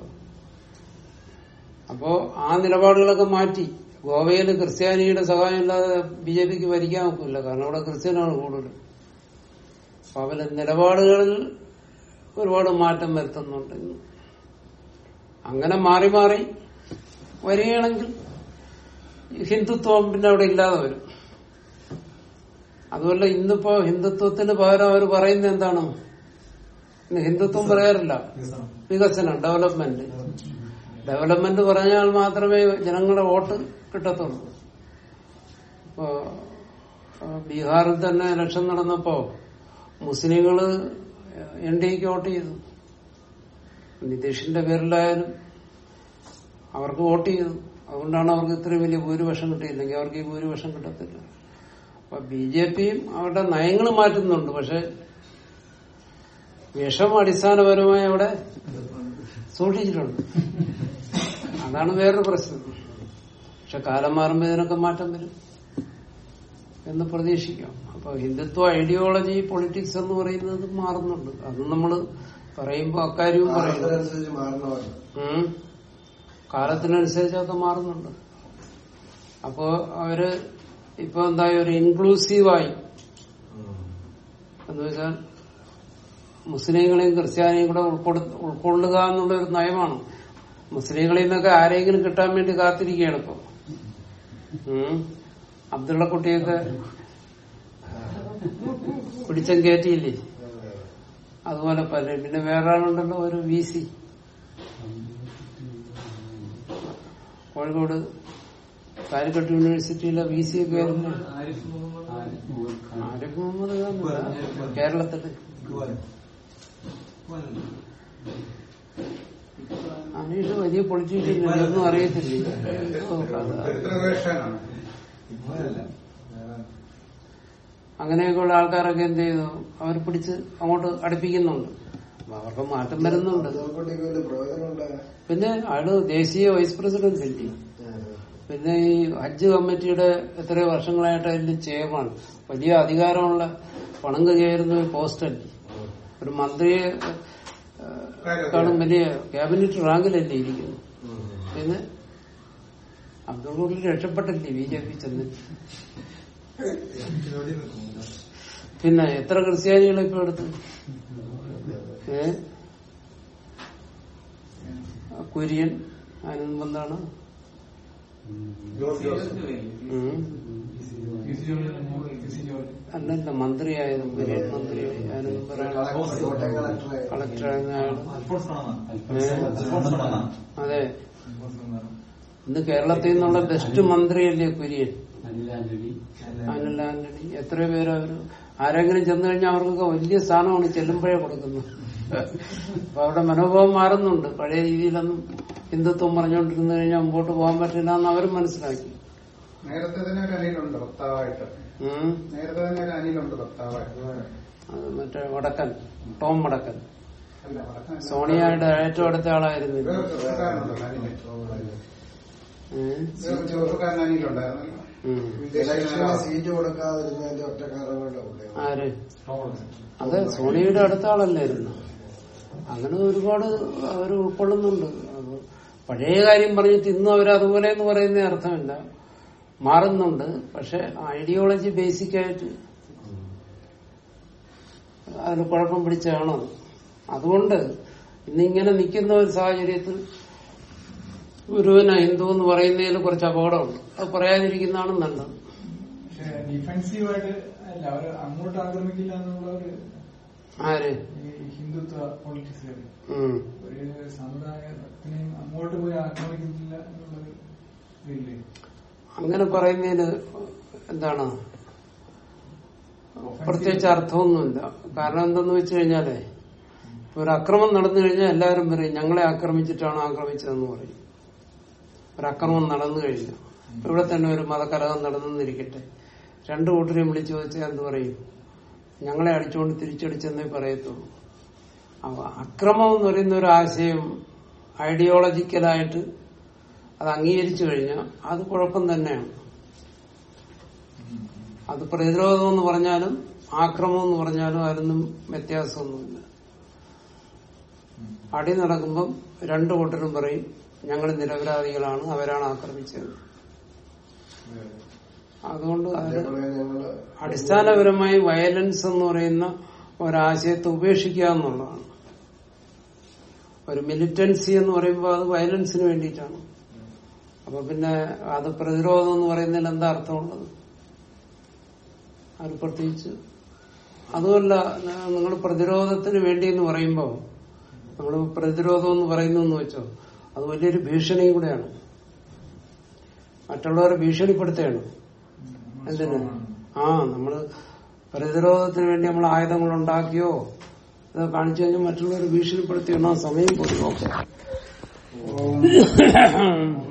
[SPEAKER 2] അപ്പോ ആ നിലപാടുകളൊക്കെ മാറ്റി ഗോവയിൽ ക്രിസ്ത്യാനിയുടെ സഹായം ഇല്ലാതെ ബി ജെ പിക്ക് ഭരിക്കാൻ ഒക്കില്ല കാരണം അവിടെ ക്രിസ്ത്യനാണ് കൂടുതൽ അപ്പൊ അവര് നിലപാടുകളിൽ ഒരുപാട് മാറ്റം വരുത്തുന്നുണ്ട് ഇന്ന് അങ്ങനെ മാറി മാറി വരികയാണെങ്കിൽ ഹിന്ദുത്വം പിന്നെ അവിടെ ഇല്ലാതെ വരും അതുമല്ല ഇന്നിപ്പോ ഹിന്ദുത്വത്തിന് പകരം അവർ പറയുന്നത് എന്താണ് ഇന്ന് ഹിന്ദുത്വം പറയാറില്ല വികസനം ഡെവലപ്മെന്റ് ഡെവലപ്മെന്റ് പറഞ്ഞാൽ മാത്രമേ ജനങ്ങളുടെ വോട്ട് കിട്ടത്തുള്ളൂ ഇപ്പോ ആ, ബീഹാറിൽ തന്നെ ഇലക്ഷൻ നടന്നപ്പോ മുസ്ലിങ്ങള് എൻ ഡി എക്ക് വോട്ട് ചെയ്തു നിതീഷിന്റെ പേരിലായാലും അവർക്ക് വോട്ട് ചെയ്തു അതുകൊണ്ടാണ് അവർക്ക് ഇത്രയും വലിയ ഭൂരിപക്ഷം കിട്ടിയില്ലെങ്കിൽ അവർക്ക് ഈ ഭൂരിപക്ഷം കിട്ടത്തില്ല അപ്പൊ ബി ജെ പിയും അവരുടെ നയങ്ങൾ മാറ്റുന്നുണ്ട് പക്ഷെ വിഷം അടിസ്ഥാനപരമായി അവിടെ സൂക്ഷിച്ചിട്ടുണ്ട് അതാണ് വേറൊരു പ്രശ്നം പക്ഷെ കാലം മാറുമ്പോൾ ഇതിനൊക്കെ മാറ്റം വരും എന്ന് പ്രതീക്ഷിക്കാം അപ്പൊ ഹിന്ദുത്വ ഐഡിയോളജി പൊളിറ്റിക്സ് എന്ന് പറയുന്നത് മാറുന്നുണ്ട് അത് നമ്മൾ പറയുമ്പോൾ അക്കാര്യവും പറയുന്നു
[SPEAKER 3] കാലത്തിനനുസരിച്ച് മാറണമല്ലോ
[SPEAKER 2] ഉം. കാലത്തിനനുസരിച്ചൊക്കെ മാറുന്നുണ്ട് അപ്പോ അവര് ഇപ്പൊ എന്തായി ഒരു ഇൻക്ലൂസീവായി എന്ന് വെച്ചാൽ മുസ്ലിങ്ങളെയും ക്രിസ്ത്യാനിയും കൂടെ ഉൾപ്പെടു ഉൾക്കൊള്ളുക എന്നുള്ള ഒരു നയമാണ് മുസ്ലിങ്ങളിൽ നിന്നൊക്കെ ആരെങ്കിലും കിട്ടാൻ വേണ്ടി കാത്തിരിക്കുകയാണ് ഇപ്പൊ ഉം. അബ്ദുള്ള കുട്ടിയൊക്കെ പിടിച്ചം കയറ്റിയില്ലേ അതുപോലെ പല പിന്നെ വേറെ ആളുണ്ടല്ലോ ഒരു വി സി കോഴിക്കോട് കാലിക്കട്ട് യൂണിവേഴ്സിറ്റിയിലെ വി സി ഒക്കെ ആയിരുന്നു
[SPEAKER 5] ആരിഫ് മുഹമ്മദ് ഖാൻ.
[SPEAKER 2] ആരിഫ് മുഹമ്മദ് ഖാൻ കേരളത്തില് അനീഷ് വലിയ പൊളിറ്റീഷ്യൻ ഒന്നും അറിയത്തില്ല
[SPEAKER 1] ചരിത്രവേഷനാണ്
[SPEAKER 2] അങ്ങനെയൊക്കെയുള്ള ആൾക്കാരൊക്കെ എന്ത് ചെയ്തു അവർ പിടിച്ച് അങ്ങോട്ട് അടുപ്പിക്കുന്നുണ്ട് അപ്പൊ അവർക്ക് മാറ്റം വരുന്നുണ്ട്
[SPEAKER 3] അതുകൊണ്ടേക്ക് വലിയ പ്രയോജനം ഉണ്ടാകാം
[SPEAKER 2] പിന്നെ അയാള് ദേശീയ വൈസ് പ്രസിഡന്റ് അല്ലേ പിന്നെ ഈ ഹജ്ജ് കമ്മിറ്റിയുടെ എത്രയോ വർഷങ്ങളായിട്ട് അതിൽ ചെയർമാൻ വലിയ അധികാരമുള്ള പണം കൈയായിരുന്ന ഒരു പോസ്റ്റല്ലേ ഒരു മന്ത്രിയെ ക്കാളും വലിയ ക്യാബിനറ്റ് റാങ്കിലല്ലേ ഇരിക്കുന്നു പിന്നെ അബ്ദുൾ കൂടുതൽ രക്ഷപ്പെട്ടില്ലേ ബി ജെ പി ചെന്നിട്ട് പിന്നെ എത്ര ക്രിസ്ത്യാനികളെ ഇപ്പൊ എടുത്തു ഏ കുര്യൻ അതിന് മുമ്പ് എന്താണ് ഉം.
[SPEAKER 4] പി സി ജോർജിന്റെ മോള് പി സി ജോർജ്
[SPEAKER 2] അല്ലല്ല മന്ത്രിയായത് കുര്യൻ മന്ത്രിയായി അതിന് മുമ്പ്
[SPEAKER 3] കോട്ടയം കളക്ടറെ
[SPEAKER 2] കളക്ടറായിരുന്ന അയാൾ അതെ ഇന്ന് കേരളത്തിൽ നിന്നുള്ള ബെസ്റ്റ് മന്ത്രിയല്ലേ കുര്യൻ
[SPEAKER 5] അനിൽ ആന്റണി
[SPEAKER 2] അനിൽ ആന്റണി എത്രയോ പേര് അവര് ആരെങ്കിലും ചെന്നു കഴിഞ്ഞാൽ അവർക്കൊക്കെ വലിയ സ്ഥാനമാണ് ചെല്ലുമ്പോഴേ കൊടുക്കുന്നത് അപ്പൊ അവിടെ മനോഭാവം മാറുന്നുണ്ട് പഴയ രീതിയിലൊന്നും ഹിന്ദുത്വം പറഞ്ഞുകൊണ്ടിരുന്നു കഴിഞ്ഞാൽ മുമ്പോട്ട് പോകാൻ പറ്റില്ല എന്ന് അവരും മനസ്സിലാക്കി
[SPEAKER 1] നേരത്തെ തന്നെ ഒരു അനിലുണ്ട് ഭക്താവായിട്ട്
[SPEAKER 2] ഉം.
[SPEAKER 1] നേരത്തെ തന്നെ ഒരു അനിലുണ്ട് ഭക്താവായിട്ട്
[SPEAKER 2] അത് മറ്റേ വടക്കൻ ടോം വടക്കൻ
[SPEAKER 1] അല്ല വടക്കൻ
[SPEAKER 2] സോണിയയുടെ ഏറ്റവും അടുത്ത ആളായിരുന്നു
[SPEAKER 1] വേറെ ചെറുപ്പക്കാരനുണ്ടല്ലോ അനില്
[SPEAKER 2] ഉം.
[SPEAKER 1] വേറെ ചെറുപ്പക്കാരൻ അനിലുണ്ടായിരുന്നല്ലോ
[SPEAKER 2] ഉം.
[SPEAKER 3] ഇലക്ഷന് സീറ്റ് കൊടുക്കാതിരുന്നതിന്റെ ഒറ്റ കാരണം കൊണ്ട് അവിടെ
[SPEAKER 2] ആര് അത് സോണിയുടെ അടുത്ത ആളല്ലായിരുന്നു അങ്ങനെ ഒരുപാട് അവർ ഉൾക്കൊള്ളുന്നുണ്ട് അത് പഴയ കാര്യം പറഞ്ഞിട്ട് ഇന്നും അവർ അതുപോലെ എന്ന് പറയുന്ന അർത്ഥമില്ല മാറുന്നുണ്ട് പക്ഷെ ഐഡിയോളജി ബേസിക് ആയിട്ട് അതിന് കുഴപ്പം പിടിച്ചതാണോ അതുകൊണ്ട് ഇന്നിങ്ങനെ നിൽക്കുന്ന ഒരു സാഹചര്യത്തിൽ ഗുരുവിനെ ഹിന്ദു എന്ന് പറയുന്നതിൽ കുറച്ച് അപകടമുണ്ട് അത് പറയാതിരിക്കുന്നതാണ് നല്ലത്
[SPEAKER 4] പക്ഷെ ഡിഫെൻസീവായിട്ട് അല്ല അവര് അങ്ങോട്ട് ആക്രമിക്കില്ല എന്നുള്ള ഒരു
[SPEAKER 2] ആര്
[SPEAKER 4] ഈ ഹിന്ദുത്വ പൊളിറ്റിക്സുകാർ
[SPEAKER 2] ഉം.
[SPEAKER 4] ഒരു സമുദായത്തിനെയും അങ്ങോട്ട് പോയി ആക്രമിക്കുന്നില്ല എന്നുള്ളൊരു ഇതില്ലേ
[SPEAKER 2] അങ്ങനെ പറയുന്നതിന് എന്താണ് പ്രത്യേകിച്ച് അർത്ഥമൊന്നുമില്ല കാരണം എന്തെന്ന് വെച്ച് കഴിഞ്ഞാലേ ഇപ്പൊ ഒരു അക്രമം നടന്നു കഴിഞ്ഞാൽ എല്ലാവരും പറയും ഞങ്ങളെ ആക്രമിച്ചിട്ടാണ് ആക്രമിച്ചതെന്ന് പറയും ഒരു അക്രമം നടന്നു കഴിഞ്ഞു ഇപ്പൊ ഇവിടെ തന്നെ ഒരു മതകലഹം നടന്നെന്നിരിക്കട്ടെ രണ്ടു കൂട്ടരെയും വിളിച്ചു ചോദിച്ചാൽ എന്ത് പറയും ഞങ്ങളെ അടിച്ചുകൊണ്ട് തിരിച്ചടിച്ചെന്നേ പറയത്തുള്ളൂ അപ്പൊ അക്രമം എന്ന് പറയുന്ന ഒരു ആശയം ഐഡിയോളജിക്കലായിട്ട് അത് അംഗീകരിച്ചു കഴിഞ്ഞാൽ അത് കുഴപ്പം തന്നെയാണ് അത് പ്രതിരോധം എന്ന് പറഞ്ഞാലും ആക്രമം എന്ന് പറഞ്ഞാലും അതിനൊന്നും വ്യത്യാസമൊന്നുമില്ല അടി നടക്കുമ്പം രണ്ടു കൂട്ടരും പറയും ഞങ്ങൾ നിരപരാധികളാണ് അവരാണ് ആക്രമിച്ചത് അതുകൊണ്ട് അത്
[SPEAKER 3] അതേപോലെ ഞങ്ങള്
[SPEAKER 2] അടിസ്ഥാനപരമായി വയലൻസ് എന്ന് പറയുന്ന ഒരാശയത്തെ ഉപേക്ഷിക്കുക എന്നുള്ളതാണ് ഒരു മിലിറ്റൻസി എന്ന് പറയുമ്പോൾ അത് വയലൻസിന് വേണ്ടിയിട്ടാണ് അപ്പൊ പിന്നെ അത് പ്രതിരോധം എന്ന് പറയുന്നതിൽ എന്താ അർത്ഥമുള്ളത് അത് പ്രത്യേകിച്ച് അതുമല്ല നിങ്ങൾ പ്രതിരോധത്തിന് വേണ്ടി എന്ന് പറയുമ്പോൾ നമ്മൾ പ്രതിരോധം എന്ന് പറയുന്നു എന്ന് വെച്ചോ അത് വലിയൊരു ഭീഷണിയും കൂടെയാണ് മറ്റുള്ളവരെ ഭീഷണിപ്പെടുത്തുകയാണ് എന്തിന് ആ നമ്മള് പ്രതിരോധത്തിന് വേണ്ടി നമ്മൾ ആയുധങ്ങൾ ഉണ്ടാക്കിയോ ഇത് കാണിച്ചു കഴിഞ്ഞാൽ മറ്റുള്ളവർ ഭീഷണിപ്പെടുത്തിയോ ആ സമയം പോയി ഓക്കെ